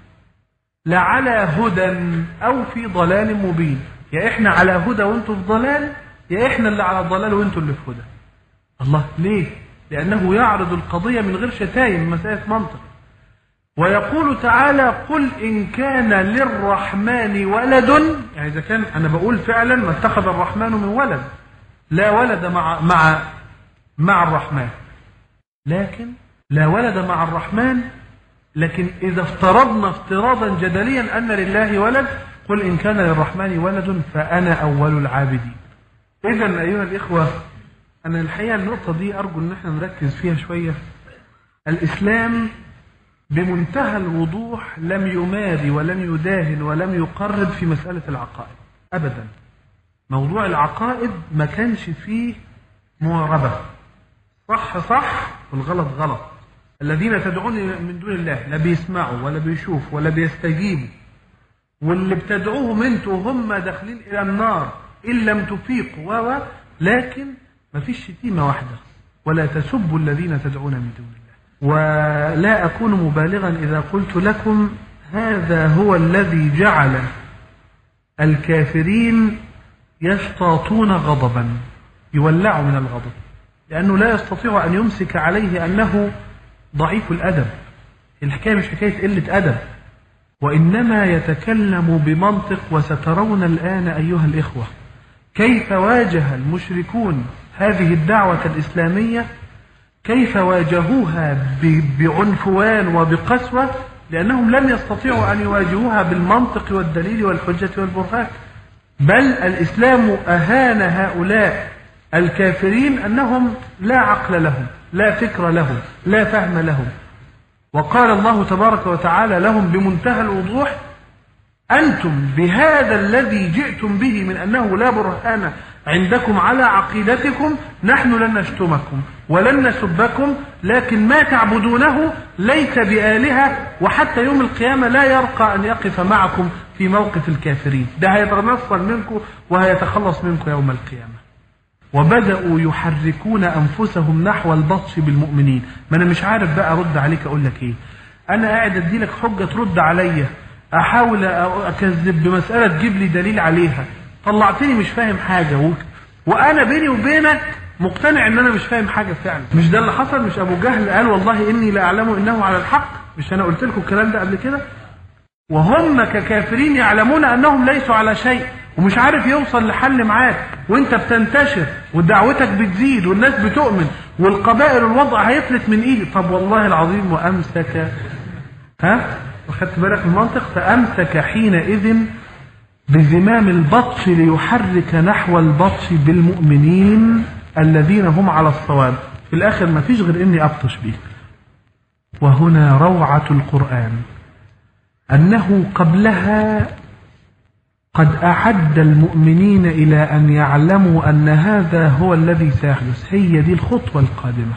لعلى هدى أو في ضلال مبين يا إحنا على هدى وأنتوا في ضلال يا إحنا اللي على ضلال وأنتوا اللي في هدى الله ليه؟ لأنه يعرض القضية من غير شتايم مسألة منطق ويقول تعالى قل إن كان للرحمن ولد يعني إذا كان أنا بقول فعلا ما اتخذ الرحمن من ولد لا ولد مع مع مع الرحمن لكن لا ولد مع الرحمن لكن إذا افترضنا افتراضا جدليا أن لله ولد قل إن كان للرحمن ولد فأنا أول العابدين إذا أيها الإخوة أنا الحقيقة النقطة دي أرجو أن احنا نركز فيها شوية الإسلام بمنتهى الوضوح لم يماري ولم يداهن ولم يقرب في مسألة العقائد أبدا موضوع العقائد ما كانش فيه مواربة صح صح والغلط غلط الذين تدعون من دون الله لا بيسمعوا ولا بيشوفوا ولا بيستجيبوا واللي بتدعوهم انتوا وهم داخلين الى النار ان لم تفيقوا و و- لكن ما فيش شتيمه واحده ولا تسبوا الذين تدعون من دون الله ولا اكون مبالغا اذا قلت لكم هذا هو الذي جعل الكافرين يشتاطون غضبا يولعوا من الغضب لأنه لا يستطيع أن يمسك عليه أنه ضعيف الأدب الحكاية مش حكاية قلة أدب وإنما يتكلم بمنطق وسترون الآن أيها الإخوة كيف واجه المشركون هذه الدعوة الإسلامية كيف واجهوها ب- بعنفوان وبقسوة لأنهم لم يستطيعوا أن يواجهوها بالمنطق والدليل والحجة والبرهان بل الإسلام أهان هؤلاء الكافرين أنهم لا عقل لهم لا فكر لهم لا فهم لهم وقال الله تبارك وتعالى لهم بمنتهى الوضوح أنتم بهذا الذي جئتم به من أنه لا برهان عندكم على عقيدتكم نحن لن نشتمكم ولن نسبكم لكن ما تعبدونه ليس بآلهة وحتى يوم القيامة لا يرقى أن يقف معكم في موقف الكافرين ده هيتنصل منكم وهيتخلص منكم يوم القيامة وبدأوا يحركون أنفسهم نحو البطش بالمؤمنين ما أنا مش عارف بقى أرد عليك أقول لك إيه أنا قاعد أدي لك حجة ترد عليا أحاول أكذب بمسألة تجيب لي دليل عليها طلعتني مش فاهم حاجة و... وأنا بيني وبينك مقتنع إن أنا مش فاهم حاجة فعلا مش ده اللي حصل مش أبو جهل قال والله إني لأعلم إنه على الحق مش أنا قلت لكم الكلام ده قبل كده وهم ككافرين يعلمون انهم ليسوا على شيء ومش عارف يوصل لحل معاك وانت بتنتشر ودعوتك بتزيد والناس بتؤمن والقبائل الوضع هيفلت من ايدي طب والله العظيم وامسك ها واخدت بالك من المنطق فامسك حينئذ بزمام البطش ليحرك نحو البطش بالمؤمنين الذين هم على الصواب في الاخر ما فيش غير اني ابطش بيك وهنا روعه القران أنه قبلها قد أعد المؤمنين إلى أن يعلموا أن هذا هو الذي سيحدث هي دي الخطوة القادمة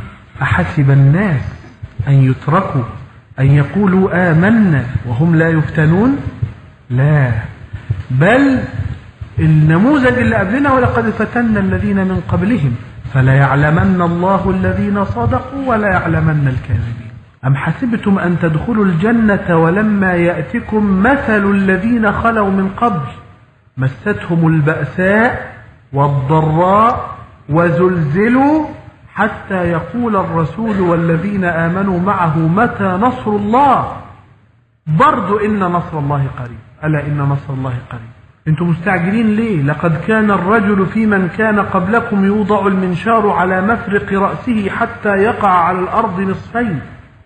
أحسب الناس أن يتركوا أن يقولوا آمنا وهم لا يفتنون لا بل النموذج اللي قبلنا ولقد فتنا الذين من قبلهم فلا يعلمن الله الذين صدقوا ولا يعلمن الكاذبين أم حسبتم أن تدخلوا الجنة ولما يأتكم مثل الذين خلوا من قبل مستهم البأساء والضراء وزلزلوا حتى يقول الرسول والذين آمنوا معه متى نصر الله برضو إن نصر الله قريب ألا إن نصر الله قريب انتم مستعجلين ليه لقد كان الرجل في من كان قبلكم يوضع المنشار على مفرق رأسه حتى يقع على الأرض نصفين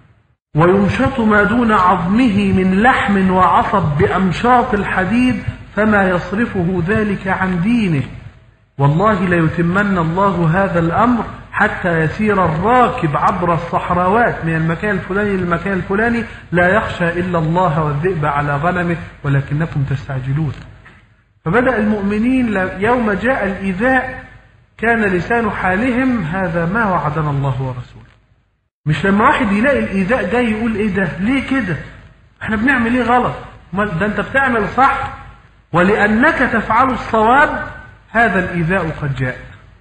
ويمشط ما دون عظمه من لحم وعصب بأمشاط الحديد فما يصرفه ذلك عن دينه والله ليتمن الله هذا الأمر حتى يسير الراكب عبر الصحراوات من المكان الفلاني للمكان الفلاني لا يخشى إلا الله والذئب على غنمه ولكنكم تستعجلون فبدأ المؤمنين يوم جاء الإيذاء كان لسان حالهم هذا ما وعدنا الله ورسوله مش لما واحد يلاقي الإيذاء جاي يقول إيه ده ليه كده احنا بنعمل إيه غلط ده أنت بتعمل صح ولأنك تفعل الصواب هذا الإيذاء قد جاء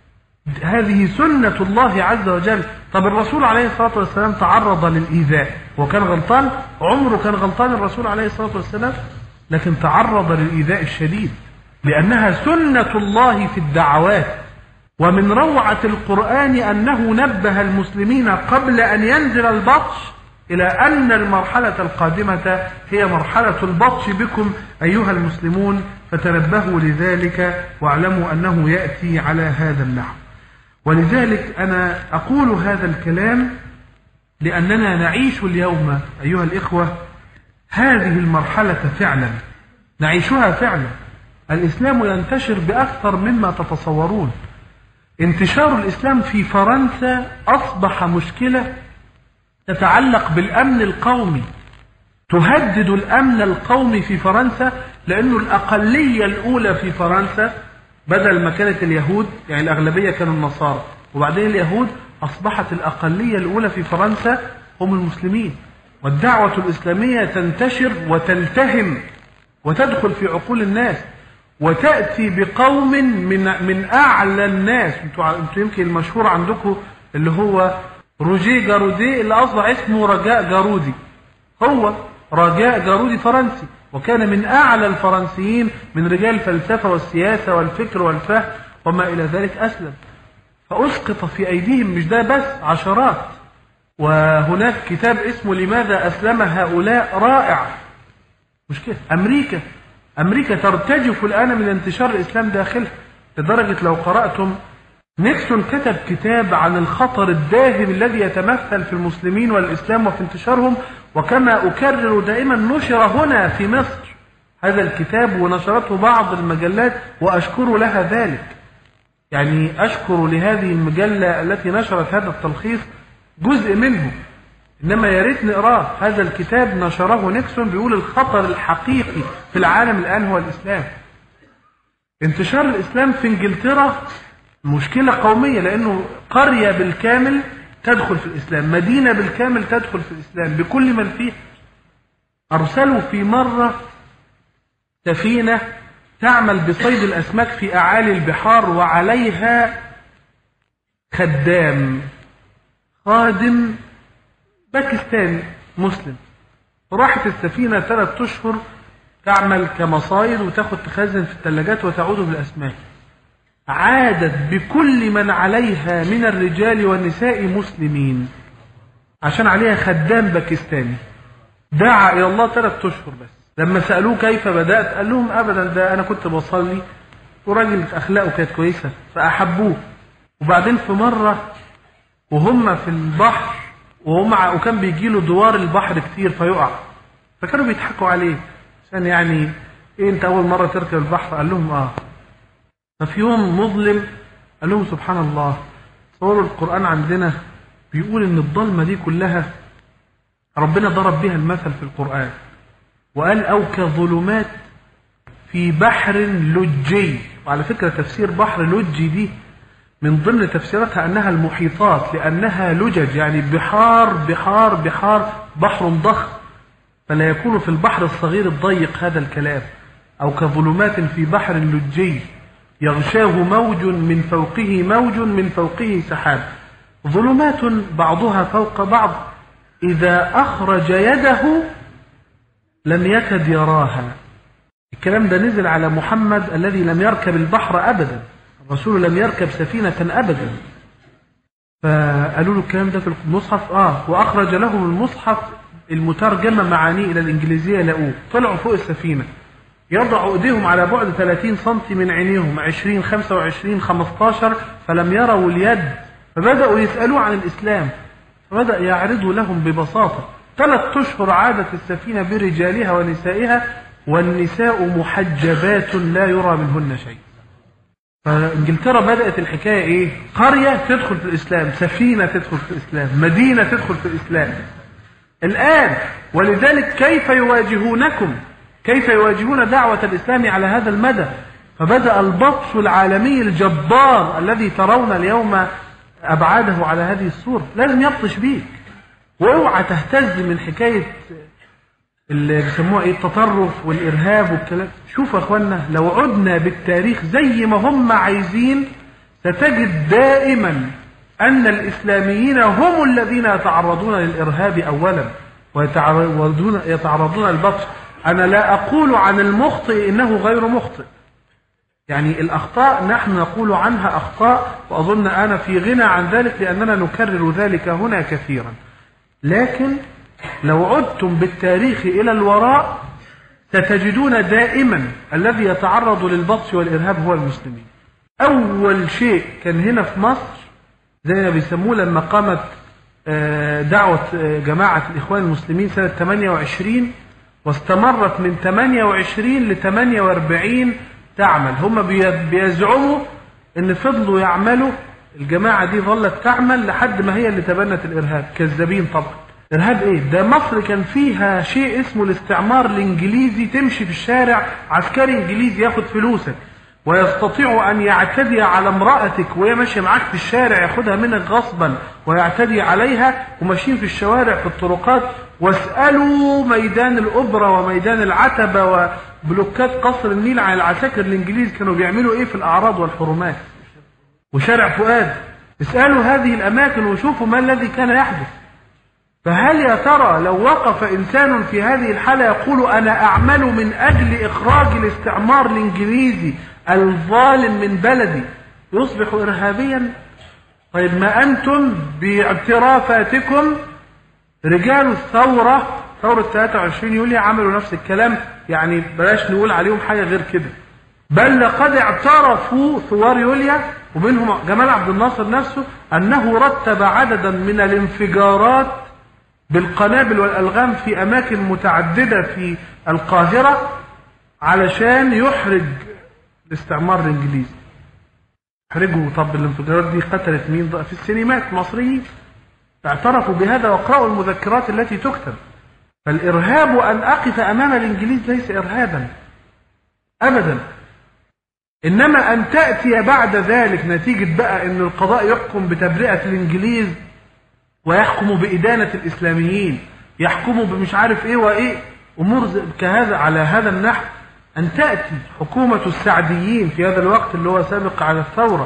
هذه سنة الله عز وجل طب الرسول عليه الصلاة والسلام تعرض للإيذاء وكان غلطان عمره كان غلطان الرسول عليه الصلاة والسلام لكن تعرض للإيذاء الشديد لأنها سنة الله في الدعوات ومن روعة القرآن أنه نبه المسلمين قبل أن ينزل البطش إلى أن المرحلة القادمة هي مرحلة البطش بكم أيها المسلمون فتنبهوا لذلك واعلموا أنه يأتي على هذا النحو ولذلك أنا أقول هذا الكلام لأننا نعيش اليوم أيها الإخوة هذه المرحلة فعلا نعيشها فعلا الإسلام ينتشر بأكثر مما تتصورون انتشار الإسلام في فرنسا أصبح مشكلة تتعلق بالأمن القومي تهدد الأمن القومي في فرنسا لأنه الأقلية الأولى في فرنسا بدل ما كانت اليهود يعني الأغلبية كانوا النصارى وبعدين اليهود أصبحت الأقلية الأولى في فرنسا هم المسلمين والدعوة الإسلامية تنتشر وتلتهم وتدخل في عقول الناس وتأتي بقوم من من أعلى الناس انتوا انتوا يمكن المشهور عندكم اللي هو روجيه جارودي اللي أصبح اسمه رجاء جارودي هو رجاء جارودي فرنسي وكان من أعلى الفرنسيين من رجال الفلسفة والسياسة والفكر والفهم وما إلى ذلك أسلم فأسقط في أيديهم مش ده بس عشرات وهناك كتاب اسمه لماذا أسلم هؤلاء رائع مش كده أمريكا أمريكا ترتجف الآن من انتشار الإسلام داخلها لدرجة لو قرأتم نيكسون كتب كتاب عن الخطر الداهم الذي يتمثل في المسلمين والإسلام وفي انتشارهم وكما أكرر دائما نشر هنا في مصر هذا الكتاب ونشرته بعض المجلات وأشكر لها ذلك يعني أشكر لهذه المجلة التي نشرت هذا التلخيص جزء منه إنما يا ريت نقراه هذا الكتاب نشره نيكسون بيقول الخطر الحقيقي في العالم الآن هو الإسلام انتشار الإسلام في إنجلترا مشكلة قومية لأنه قرية بالكامل تدخل في الإسلام مدينة بالكامل تدخل في الإسلام بكل من فيها أرسلوا في مرة سفينة تعمل بصيد الأسماك في أعالي البحار وعليها خدام خادم باكستاني مسلم راحت السفينة ثلاث أشهر تعمل كمصايد وتاخد تخزن في الثلاجات وتعود بالأسماك عادت بكل من عليها من الرجال والنساء مسلمين عشان عليها خدام باكستاني دعا إلى الله ثلاث أشهر بس لما سألوه كيف بدأت قال لهم أبدا ده أنا كنت بصلي وراجل أخلاقه كانت كويسة فأحبوه وبعدين في مرة وهم في البحر وهم ع- وكان بيجي له دوار البحر كتير فيقع فكانوا بيضحكوا عليه عشان يعني ايه انت اول مره تركب البحر قال لهم اه ففي يوم مظلم قال لهم سبحان الله تصوروا القران عندنا بيقول ان الضلمه دي كلها ربنا ضرب بها المثل في القران وقال او كظلمات في بحر لجي وعلى فكره تفسير بحر لجي دي من ضمن تفسيراتها أنها المحيطات لأنها لجج يعني بحار بحار بحار بحر ضخم فلا يكون في البحر الصغير الضيق هذا الكلام أو كظلمات في بحر لجي يغشاه موج من فوقه موج من فوقه سحاب ظلمات بعضها فوق بعض إذا أخرج يده لم يكد يراها الكلام ده نزل على محمد الذي لم يركب البحر أبدا الرسول لم يركب سفينة أبدا فقالوا له الكلام ده في المصحف آه وأخرج لهم المصحف المترجمة معانيه إلى الإنجليزية لقوه طلعوا فوق السفينة يضعوا ايديهم على بعد 30 سم من عينيهم 20 25 15 فلم يروا اليد فبدأوا يسألوه عن الإسلام فبدأ يعرضوا لهم ببساطة ثلاث أشهر عادت السفينة برجالها ونسائها والنساء محجبات لا يرى منهن شيء فانجلترا بدات الحكايه ايه؟ قريه تدخل في الاسلام، سفينه تدخل في الاسلام، مدينه تدخل في الاسلام. الان ولذلك كيف يواجهونكم؟ كيف يواجهون دعوه الاسلام على هذا المدى؟ فبدا البطش العالمي الجبار الذي ترون اليوم ابعاده على هذه الصوره، لازم يبطش بيك. واوعى تهتز من حكايه اللي بيسموها ايه التطرف والارهاب والكلام شوفوا يا اخوانا لو عدنا بالتاريخ زي ما هم عايزين ستجد دائما ان الاسلاميين هم الذين يتعرضون للارهاب اولا ويتعرضون يتعرضون للبطش انا لا اقول عن المخطئ انه غير مخطئ يعني الاخطاء نحن نقول عنها اخطاء واظن انا في غنى عن ذلك لاننا نكرر ذلك هنا كثيرا لكن لو عدتم بالتاريخ إلى الوراء ستجدون دائما الذي يتعرض للبطش والإرهاب هو المسلمين أول شيء كان هنا في مصر زي ما بيسموه لما قامت آه، دعوة آه، جماعة الإخوان المسلمين سنة 28 واستمرت من 28 ل 48 تعمل هم بي- بيزعموا ان فضلوا يعملوا الجماعة دي ظلت تعمل لحد ما هي اللي تبنت الإرهاب كذابين طبعا إرهاب إيه؟ ده مصر كان فيها شيء اسمه الاستعمار الإنجليزي تمشي في الشارع عسكري إنجليزي ياخد فلوسك ويستطيع أن يعتدي على امرأتك وهي ماشية معاك في الشارع ياخدها منك غصبا ويعتدي عليها وماشيين في الشوارع في الطرقات واسألوا ميدان الأوبرا وميدان العتبة وبلوكات قصر النيل على العساكر الإنجليز كانوا بيعملوا إيه في الأعراض والحرمات وشارع فؤاد اسألوا هذه الأماكن وشوفوا ما الذي كان يحدث فهل يا ترى لو وقف إنسان في هذه الحالة يقول أنا أعمل من أجل إخراج الاستعمار الإنجليزي الظالم من بلدي يصبح إرهابيا طيب ما أنتم باعترافاتكم رجال الثورة ثورة 23 يوليو عملوا نفس الكلام يعني بلاش نقول عليهم حاجة غير كده بل لقد اعترفوا ثوار يوليا ومنهم جمال عبد الناصر نفسه أنه رتب عددا من الانفجارات بالقنابل والألغام في أماكن متعددة في القاهرة علشان يحرج الاستعمار الإنجليزي يحرجوا طب الانفجارات دي قتلت مين بقى في السينمات مصريين اعترفوا بهذا واقرأوا المذكرات التي تكتب فالإرهاب أن أقف أمام الإنجليز ليس إرهابا أبدا إنما أن تأتي بعد ذلك نتيجة بقى أن القضاء يحكم بتبرئة الإنجليز ويحكم بإدانة الإسلاميين يحكموا بمش عارف إيه وإيه أمور كهذا على هذا النحو أن تأتي حكومة السعديين في هذا الوقت اللي هو سابق على الثورة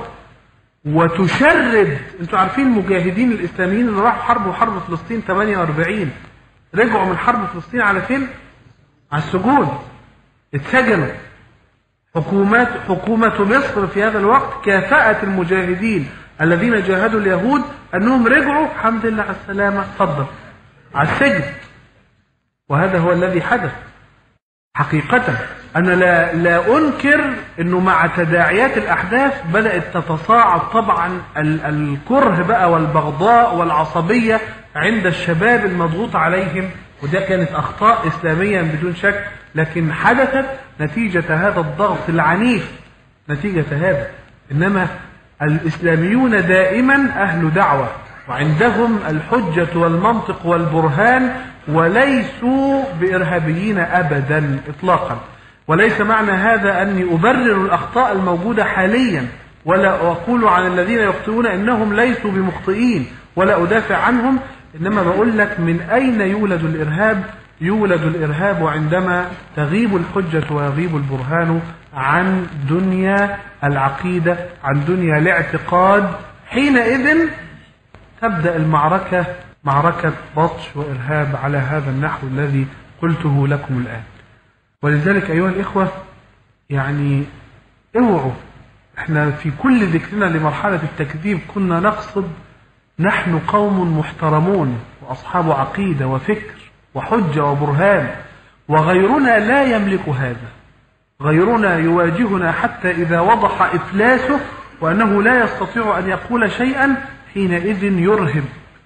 وتشرد انتوا عارفين المجاهدين الإسلاميين اللي راحوا حرب وحرب فلسطين 48 رجعوا من حرب فلسطين على فين؟ على السجون اتسجنوا حكومات حكومة مصر في هذا الوقت كافأت المجاهدين الذين جاهدوا اليهود أنهم رجعوا الحمد لله على السلامة تفضل على السجن وهذا هو الذي حدث حقيقة أنا لا, لا أنكر أنه مع تداعيات الأحداث بدأت تتصاعد طبعا ال- الكره بقى والبغضاء والعصبية عند الشباب المضغوط عليهم وده كانت أخطاء إسلامية بدون شك لكن حدثت نتيجة هذا الضغط العنيف نتيجة هذا إنما الإسلاميون دائما أهل دعوة وعندهم الحجة والمنطق والبرهان وليسوا بإرهابيين أبدا إطلاقا وليس معنى هذا أني أبرر الأخطاء الموجودة حاليا ولا أقول عن الذين يخطئون إنهم ليسوا بمخطئين ولا أدافع عنهم إنما بقول لك من أين يولد الإرهاب يولد الإرهاب عندما تغيب الحجة ويغيب البرهان عن دنيا العقيدة عن دنيا الاعتقاد حينئذ تبدأ المعركة معركة بطش وإرهاب على هذا النحو الذي قلته لكم الآن ولذلك أيها الإخوة يعني اوعوا احنا في كل ذكرنا لمرحلة التكذيب كنا نقصد نحن قوم محترمون وأصحاب عقيدة وفكر وحجة وبرهان وغيرنا لا يملك هذا غيرنا يواجهنا حتى إذا وضح إفلاسه وأنه لا يستطيع أن يقول شيئا حينئذ يرهب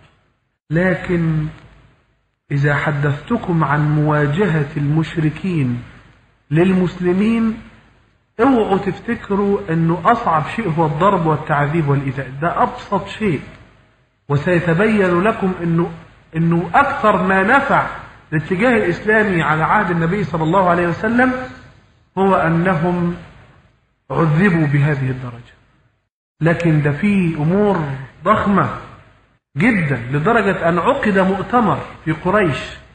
لكن إذا حدثتكم عن مواجهة المشركين للمسلمين اوعوا تفتكروا أنه أصعب شيء هو الضرب والتعذيب والإيذاء ده أبسط شيء وسيتبين لكم أنه, إنه أكثر ما نفع الاتجاه الإسلامي على عهد النبي صلى الله عليه وسلم هو أنهم عذبوا بهذه الدرجة لكن ده في أمور ضخمة جدا لدرجة أن عقد مؤتمر في قريش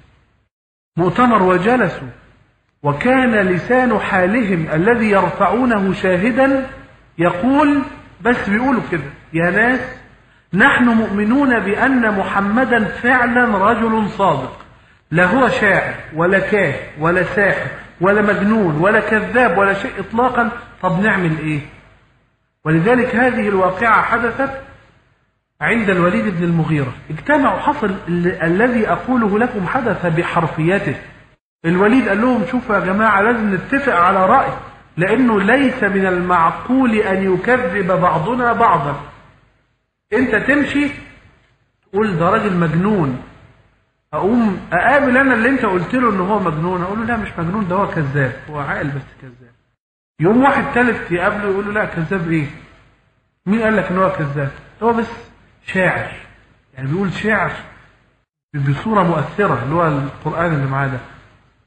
مؤتمر وجلسوا وكان لسان حالهم الذي يرفعونه شاهدا يقول بس بيقولوا كده يا ناس نحن مؤمنون بأن محمدا فعلا رجل صادق لا هو شاعر ولا كاهن ولا ساحر ولا مجنون ولا كذاب ولا شيء إطلاقا طب نعمل إيه ولذلك هذه الواقعة حدثت عند الوليد بن المغيرة اجتمعوا حصل ال- الذي أقوله لكم حدث بحرفيته الوليد قال لهم شوفوا يا جماعة لازم نتفق على رأي لأنه ليس من المعقول أن يكذب بعضنا بعضا أنت تمشي تقول ده راجل مجنون أقوم أقابل أنا اللي أنت قلت له إن هو مجنون أقول له لا مش مجنون ده هو كذاب هو عاقل بس كذاب يوم واحد ثالث يقابله يقول له لا كذاب إيه مين قال لك إن هو كذاب هو بس شاعر يعني بيقول شعر بصورة مؤثرة اللي هو القرآن اللي معاه ده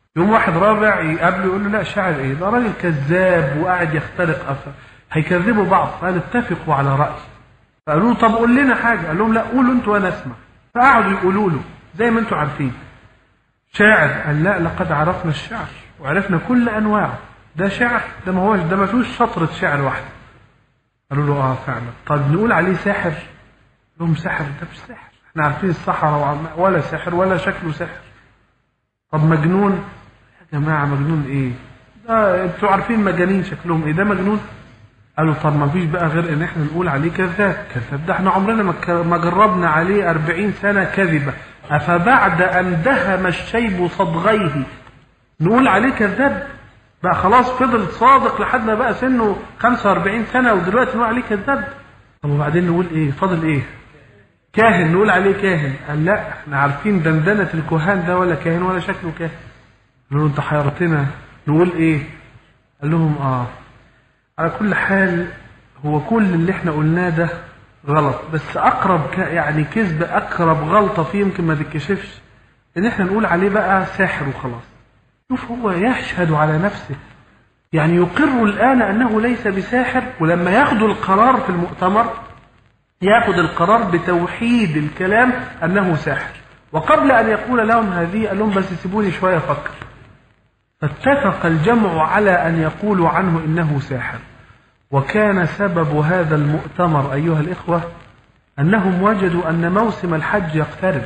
يوم واحد رابع يقابله يقول له لا شاعر ايه ده راجل كذاب وقاعد يخترق أفا هيكذبوا بعض قال اتفقوا على رأي فقالوا له طب قول لنا حاجة قال لهم لا قولوا انتوا وانا اسمع فقعدوا يقولوا له زي ما انتوا عارفين شاعر قال لا لقد عرفنا الشعر وعرفنا كل انواعه ده شعر ده ما هوش ده ما فيهوش شطرة شعر واحدة قالوا له اه فعلا طب نقول عليه ساحر لهم ساحر ده مش ساحر احنا عارفين السحرة وعم- ولا ساحر ولا شكله ساحر طب مجنون يا جماعة مجنون ايه ده انتوا عارفين مجانين شكلهم ايه ده مجنون قالوا طب ما فيش بقى غير ان احنا نقول عليه كذاب كذاب ده احنا عمرنا ما ك- ما جربنا عليه أربعين سنة كذبة أفبعد أن دهم الشيب صدغيه نقول عليه كذاب بقى خلاص فضل صادق لحد ما بقى سنه 45 سنة ودلوقتي نقول عليه كذاب طب وبعدين نقول ايه فاضل ايه كاهن نقول عليه كاهن قال لا احنا عارفين دندنة الكهان ده ولا كاهن ولا شكله كاهن قالوا له انت حيرتنا نقول ايه قال لهم اه على كل حال هو كل اللي احنا قلناه ده غلط بس اقرب ك... يعني كذب اقرب غلطة فيه يمكن ما تتكشفش ان احنا نقول عليه بقى ساحر وخلاص شوف هو يشهد على نفسه يعني يقر الآن أنه ليس بساحر ولما ياخدوا القرار في المؤتمر ياخد القرار بتوحيد الكلام أنه ساحر وقبل أن يقول لهم هذه قال لهم بس سيبوني شوية أفكر فاتفق الجمع على أن يقولوا عنه إنه ساحر وكان سبب هذا المؤتمر أيها الإخوة أنهم وجدوا أن موسم الحج يقترب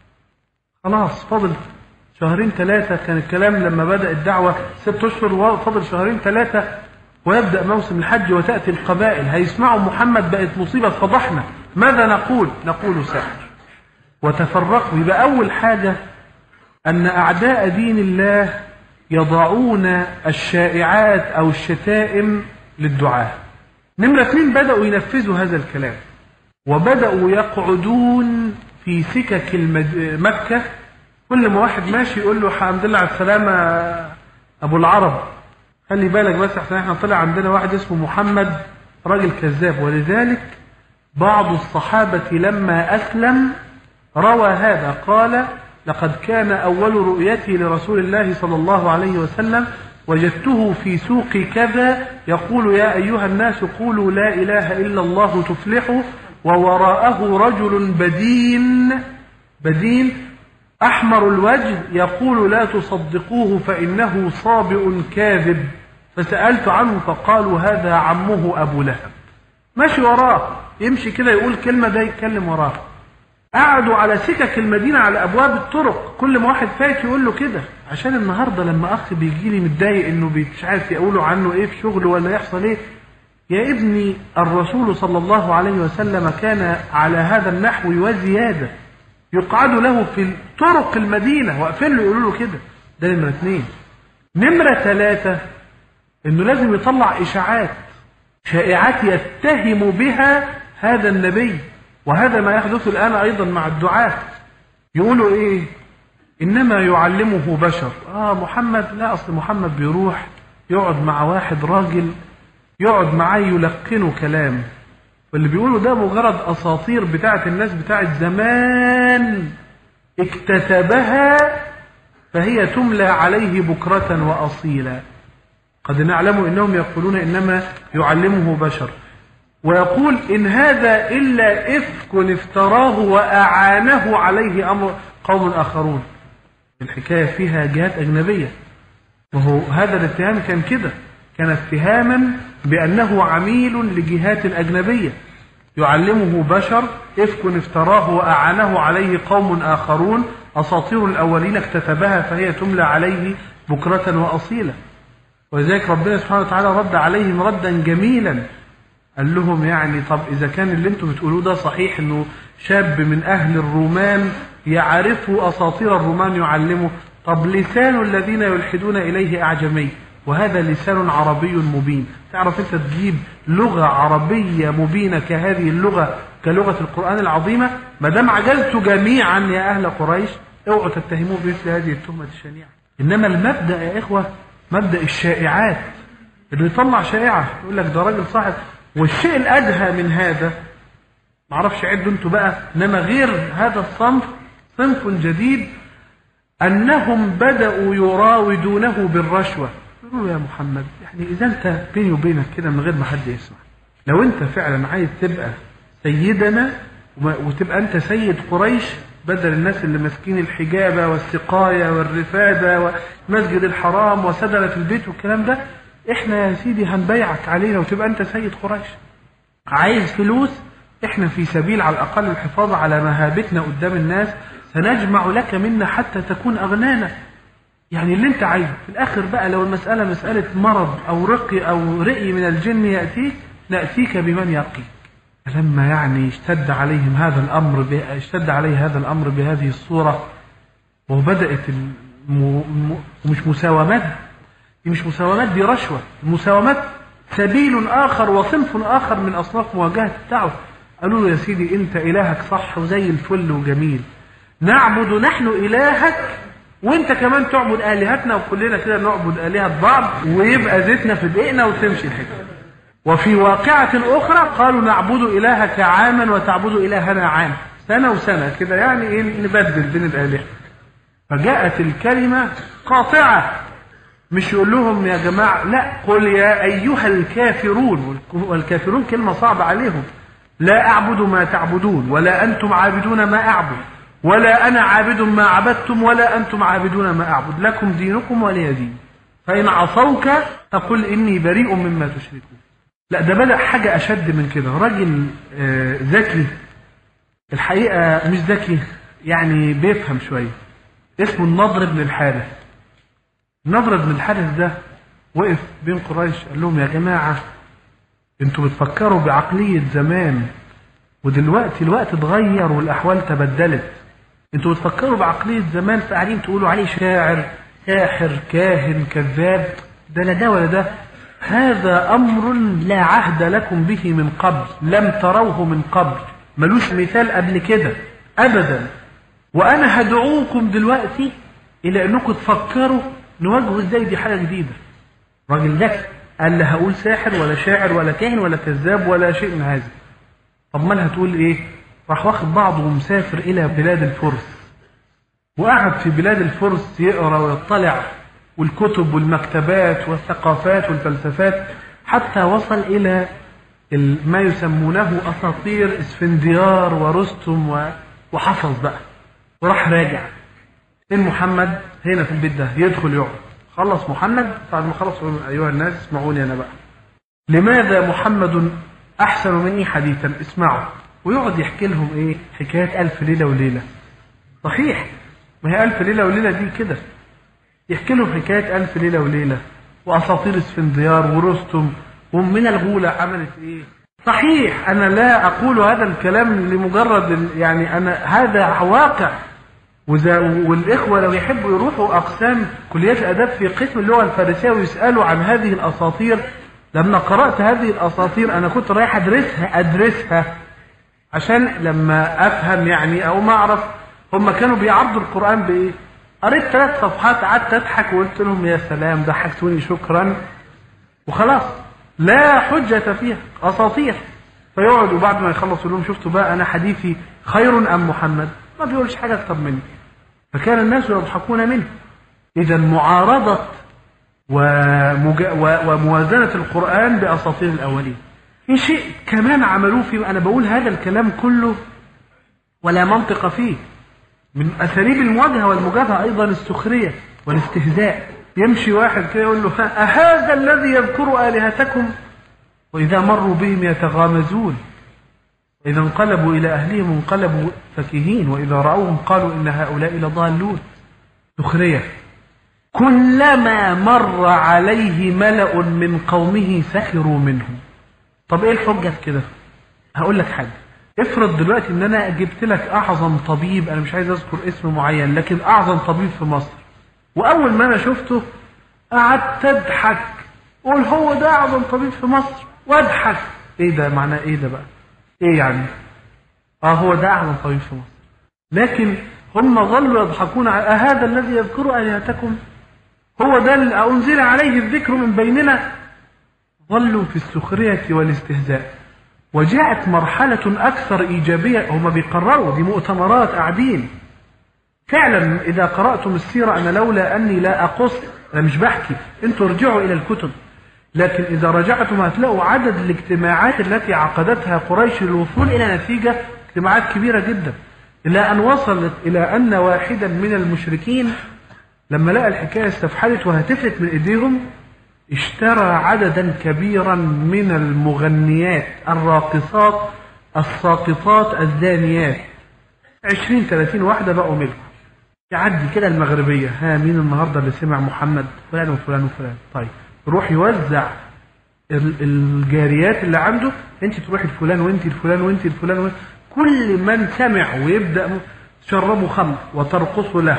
خلاص فضل شهرين ثلاثة كان الكلام لما بدأ الدعوة ست أشهر وفضل شهرين ثلاثة ويبدأ موسم الحج وتأتي القبائل هيسمعوا محمد بقت مصيبة فضحنا ماذا نقول نقول سحر وتفرقوا يبقى أول حاجة أن أعداء دين الله يضعون الشائعات أو الشتائم للدعاة نمرة اثنين بدأوا ينفذوا هذا الكلام وبدأوا يقعدون في سكك المد... مكة كل ما واحد ماشي يقول له الحمد لله على السلامة أبو العرب خلي بالك بس احسن احنا طلع عندنا واحد اسمه محمد راجل كذاب ولذلك بعض الصحابة لما أسلم روى هذا قال لقد كان أول رؤيتي لرسول الله صلى الله عليه وسلم وجدته في سوق كذا يقول يا أيها الناس قولوا لا إله إلا الله تفلحوا ووراءه رجل بدين بدين أحمر الوجه يقول لا تصدقوه فإنه صابئ كاذب فسألت عنه فقالوا هذا عمه أبو لهب ماشي وراه يمشي كده يقول كلمة ده يتكلم وراه قعدوا على سكك المدينة على أبواب الطرق كل ما واحد فات يقول له كده عشان النهاردة لما أخ بيجي لي متضايق إنه مش عارف يقولوا عنه إيه في شغله ولا يحصل إيه يا ابني الرسول صلى الله عليه وسلم كان على هذا النحو وزيادة يقعد له في طرق المدينة واقفين له يقولوا له كده ده نمرة اثنين نمرة ثلاثة إنه لازم يطلع إشاعات شائعات يتهم بها هذا النبي وهذا ما يحدث الآن أيضا مع الدعاة يقولوا إيه إنما يعلمه بشر آه محمد لا أصل محمد بيروح يقعد مع واحد راجل يقعد معاه يلقنه كلام واللي بيقولوا ده مجرد أساطير بتاعت الناس بتاعت زمان اكتتبها فهي تملى عليه بكرة وأصيلا قد نعلم إنهم يقولون إنما يعلمه بشر ويقول إن هذا إلا إفك افتراه وأعانه عليه أمر قوم آخرون الحكاية فيها جهات أجنبية وهو هذا الاتهام كان كده كان اتهاما بأنه عميل لجهات أجنبية يعلمه بشر إفك افتراه وأعانه عليه قوم آخرون أساطير الأولين اكتتبها فهي تملى عليه بكرة وأصيلا ولذلك ربنا سبحانه وتعالى رد عليهم ردا جميلا قال لهم يعني طب إذا كان اللي انتم بتقولوه ده صحيح انه شاب من أهل الرومان يعرفه أساطير الرومان يعلمه طب لسان الذين يلحدون إليه أعجمي وهذا لسان عربي مبين تعرف انت تجيب لغة عربية مبينة كهذه اللغة كلغة القرآن العظيمة ما دام عجزتوا جميعا يا أهل قريش اوعوا تتهموه بمثل هذه التهمة الشنيعة إنما المبدأ يا إخوة مبدأ الشائعات اللي يطلع شائعة يقول لك ده راجل صاحب والشيء الأدهى من هذا معرفش عدوا انتوا بقى إنما غير هذا الصنف صنف جديد أنهم بدأوا يراودونه بالرشوة يقولوا يا محمد يعني إذا أنت بيني وبينك كده من غير ما حد يسمع لو أنت فعلا عايز تبقى سيدنا وما- وتبقى أنت سيد قريش بدل الناس اللي ماسكين الحجابة والسقاية والرفادة والمسجد الحرام وسدلة البيت والكلام ده احنا يا سيدي هنبيعك علينا وتبقى انت سيد قريش عايز فلوس احنا في سبيل على الاقل الحفاظ على مهابتنا قدام الناس سنجمع لك منا حتى تكون اغنانا يعني اللي انت عايزه في الاخر بقى لو المسألة مسألة مرض او رقي او رقي من الجن يأتيك نأتيك بمن يقيك فلما يعني اشتد عليهم هذا الامر ب... اشتد عليه هذا الامر بهذه الصورة وبدأت الم... م... ومش مساومات دي مش مساومات دي رشوة المساومات سبيل آخر وصنف آخر من أصناف مواجهة الدعوة قالوا له يا سيدي أنت إلهك صح وزي الفل وجميل نعبد نحن إلهك وانت كمان تعبد آلهتنا وكلنا كده نعبد آلهة بعض ويبقى زيتنا في دقيقنا وتمشي الحكاية وفي واقعة أخرى قالوا نعبد إلهك عاما وتعبد إلهنا عام سنة وسنة كده يعني إيه نبدل بين الآلهة فجاءت الكلمة قاطعة مش يقول لهم يا جماعة لا قل يا أيها الكافرون والكافرون كلمة صعبة عليهم لا أعبد ما تعبدون ولا أنتم عابدون ما أعبد ولا أنا عابد ما عبدتم ولا أنتم عابدون ما أعبد لكم دينكم ولي دين فإن عصوك فقل إني بريء مما تشركون لا ده بدأ حاجة أشد من كده راجل آه، ذكي الحقيقة مش ذكي يعني بيفهم شوية اسمه النضر بن الحارث النضر بن الحارث ده وقف بين قريش قال لهم يا جماعة انتوا بتفكروا بعقلية زمان ودلوقتي الوقت اتغير والأحوال تبدلت انتوا بتفكروا بعقلية زمان فقاعدين تقولوا عليه شاعر ساحر كاهن كذاب ده لا ده ولا ده هذا أمر لا عهد لكم به من قبل لم تروه من قبل ملوش مثال قبل كده أبدا وأنا هدعوكم دلوقتي إلى أنكم تفكروا نواجهه إزاي دي حاجة جديدة راجل ذكي قال لا هقول ساحر ولا شاعر ولا كاهن ولا كذاب ولا شيء من هذا طب ما هتقول ايه راح واخد بعضه ومسافر الى بلاد الفرس وقعد في بلاد الفرس يقرا ويطلع والكتب والمكتبات والثقافات والفلسفات حتى وصل الى ال- ما يسمونه اساطير اسفنديار ورستم و- وحفظ بقى وراح راجع فين محمد هنا في البيت ده يدخل يقعد خلص محمد بعد ما خلص يقول ايها الناس اسمعوني انا بقى لماذا محمد احسن مني حديثا اسمعوا ويقعد يحكي لهم ايه حكايات الف ليله وليله صحيح ما هي الف ليله وليله دي كده يحكي لهم حكايات الف ليله وليله واساطير اسفنديار ورستم وامنا الغوله عملت ايه صحيح انا لا اقول هذا الكلام لمجرد ال- يعني انا هذا واقع وذا والاخوه لو يحبوا يروحوا اقسام كليات الاداب في قسم اللغه الفارسيه ويسالوا عن هذه الاساطير لما قرات هذه الاساطير انا كنت رايح ادرسها ادرسها عشان لما افهم يعني او ما اعرف هم كانوا بيعرضوا القران بايه قريت ثلاث صفحات قعدت اضحك وقلت لهم يا سلام ضحكتوني شكرا وخلاص لا حجة فيها أساطير فيقعدوا بعد ما يخلصوا يقول لهم شفتوا بقى أنا حديثي خير أم محمد ما بيقولش حاجة أكتر مني فكان الناس يضحكون منه إذا معارضة ومج... و... وموازنة القرآن بأساطير الأولين في شيء كمان عملوه في أنا بقول هذا الكلام كله ولا منطق فيه من أساليب المواجهة والمجابهة أيضا السخرية والاستهزاء يمشي واحد كده يقول له "ها، أهذا الذي يذكر آلهتكم وإذا مروا بهم يتغامزون إذا انقلبوا إلى أهلهم انقلبوا فكهين وإذا رأوهم قالوا إن هؤلاء لضالون سخرية كلما مر عليه ملأ من قومه سخروا منه طب ايه الحجة في كده هقول لك حاجة افرض دلوقتي ان انا جبت لك اعظم طبيب انا مش عايز اذكر اسم معين لكن اعظم طبيب في مصر واول ما انا شفته قعدت اضحك قول هو ده اعظم طبيب في مصر واضحك ايه ده معناه ايه ده بقى ايه يعني اه هو ده اعظم طبيب في مصر لكن هم ظلوا يضحكون على أهذا الذي يذكر آلهتكم هو ده اللي أنزل عليه الذكر من بيننا ظلوا في السخرية والاستهزاء وجاءت مرحلة أكثر إيجابية هم بيقرروا دي مؤتمرات قاعدين فعلا إذا قرأتم السيرة أنا لولا أني لا أقص أنا مش بحكي أنتوا ارجعوا إلى الكتب لكن إذا رجعتم هتلاقوا عدد الاجتماعات التي عقدتها قريش للوصول إلى نتيجة اجتماعات كبيرة جدا إلى أن وصلت إلى أن واحدا من المشركين لما لقى الحكاية استفحلت وهتفلت من إيديهم اشترى عددا كبيرا من المغنيات الراقصات الساقطات الزانيات عشرين ثلاثين واحدة بقوا ملكه يعدي كده المغربية ها مين النهاردة اللي سمع محمد فلان وفلان وفلان طيب يروح يوزع ال- الجاريات اللي عنده انت تروحي لفلان وانت لفلان وانت لفلان وانت كل من سمع ويبدأ م- تشربوا خمر وترقصوا له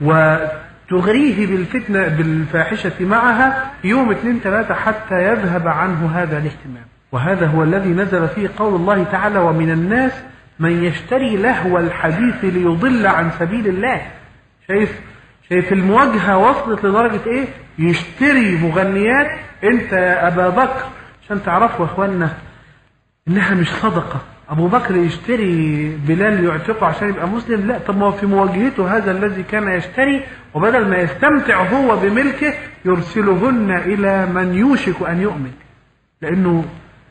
وتغريه بالفتنة بالفاحشة معها يوم اثنين ثلاثة حتى يذهب عنه هذا الاهتمام وهذا هو الذي نزل فيه قول الله تعالى ومن الناس من يشتري لهو الحديث ليضل عن سبيل الله شايف شايف المواجهة وصلت لدرجة ايه يشتري مغنيات انت يا ابا بكر عشان تعرفوا يا اخوانا انها مش صدقة ابو بكر يشتري بلال يعتقه عشان يبقى مسلم لا طب ما هو في مواجهته هذا الذي كان يشتري وبدل ما يستمتع هو بملكه يرسلهن الى من يوشك ان يؤمن لانه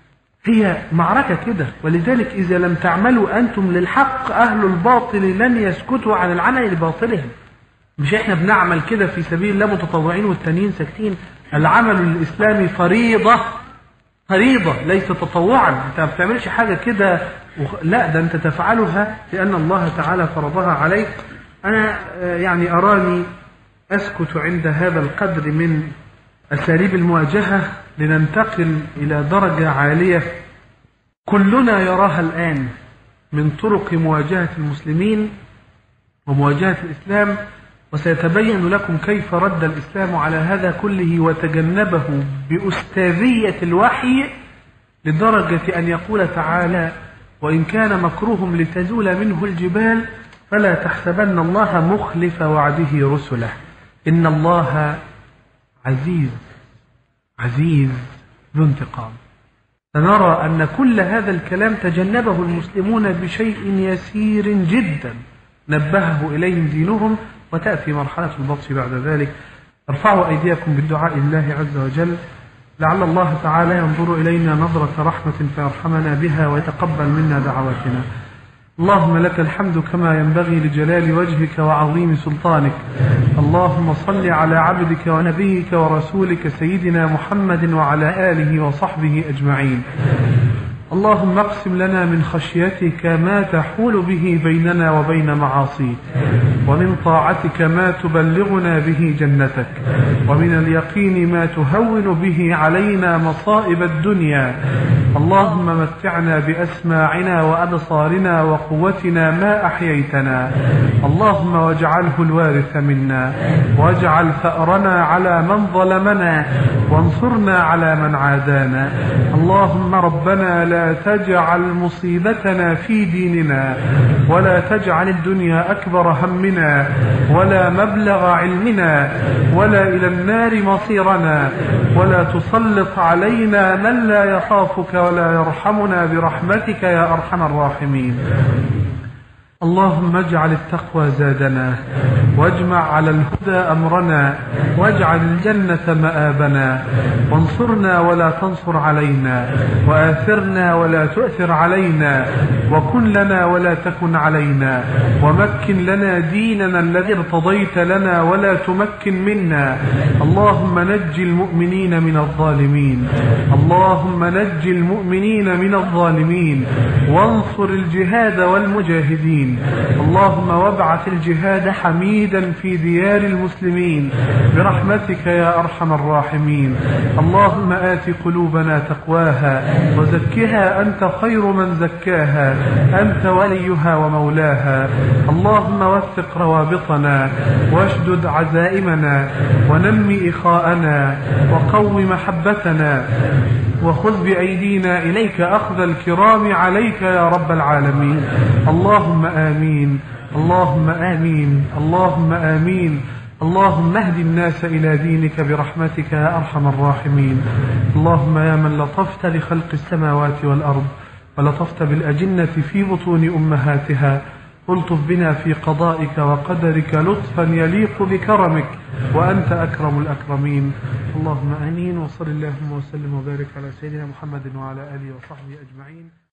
هي معركة كده ولذلك إذا لم تعملوا أنتم للحق أهل الباطل لن يسكتوا عن العمل لباطلهم مش احنا بنعمل كده في سبيل الله متطوعين والتانيين ساكتين العمل الإسلامي فريضة فريضة ليس تطوعا انت ما بتعملش حاجة كده وخ... لا ده انت تفعلها لأن الله تعالى فرضها عليك أنا آه، يعني أراني أسكت عند هذا القدر من أساليب المواجهة لننتقل إلى درجة عالية كلنا يراها الآن من طرق مواجهة المسلمين ومواجهة الإسلام وسيتبين لكم كيف رد الإسلام على هذا كله وتجنبه بأستاذية الوحي لدرجة أن يقول تعالى وإن كان مكرهم لتزول منه الجبال فلا تحسبن الله مخلف وعده رسله إن الله عزيز عزيز ذو انتقام سنرى أن كل هذا الكلام تجنبه المسلمون بشيء يسير جدا نبهه إليهم دينهم وتأتي مرحلة البطش بعد ذلك ارفعوا أيديكم بالدعاء الله عز وجل لعل الله تعالى ينظر إلينا نظرة رحمة فيرحمنا بها ويتقبل منا دعواتنا اللهم لك الحمد كما ينبغي لجلال وجهك وعظيم سلطانك اللهم صل على عبدك ونبيك ورسولك سيدنا محمد وعلى آله وصحبه أجمعين اللهم اقسم لنا من خشيتك ما تحول به بيننا وبين معاصيك ومن طاعتك ما تبلغنا به جنتك ومن اليقين ما تهون به علينا مصائب الدنيا اللهم متعنا بأسماعنا وأبصارنا وقوتنا ما أحييتنا اللهم واجعله الوارث منا واجعل ثأرنا على من ظلمنا وانصرنا على من عادانا اللهم ربنا لا تجعل مصيبتنا في ديننا ولا تجعل الدنيا أكبر همنا ولا مبلغ علمنا ولا إلى النار مصيرنا ولا تسلط علينا من لا يخافك ولا يرحمنا برحمتك يا أرحم الراحمين اللهم اجعل التقوى زادنا واجمع على الهدى أمرنا واجعل الجنة مآبنا وانصرنا ولا تنصر علينا وآثرنا ولا تؤثر علينا وكن لنا ولا تكن علينا ومكن لنا ديننا الذي ارتضيت لنا ولا تمكن منا اللهم نج المؤمنين من الظالمين اللهم نج المؤمنين من الظالمين وانصر الجهاد والمجاهدين اللهم وابعث الجهاد حميدا في ديار المسلمين برحمتك يا أرحم الراحمين اللهم آت قلوبنا تقواها وزكها أنت خير من زكاها أنت وليها ومولاها اللهم وثق روابطنا واشدد عزائمنا ونمي إخاءنا وقو محبتنا وخذ بأيدينا إليك أخذ الكرام عليك يا رب العالمين اللهم آمين اللهم آمين اللهم آمين اللهم اهد الناس إلى دينك برحمتك يا أرحم الراحمين اللهم يا من لطفت لخلق السماوات والأرض ولطفت بالأجنة في بطون أمهاتها الطف بنا في قضائك وقدرك لطفا يليق بكرمك وأنت أكرم الأكرمين اللهم آمين وصل اللهم وسلم وبارك على سيدنا محمد وعلى آله وصحبه أجمعين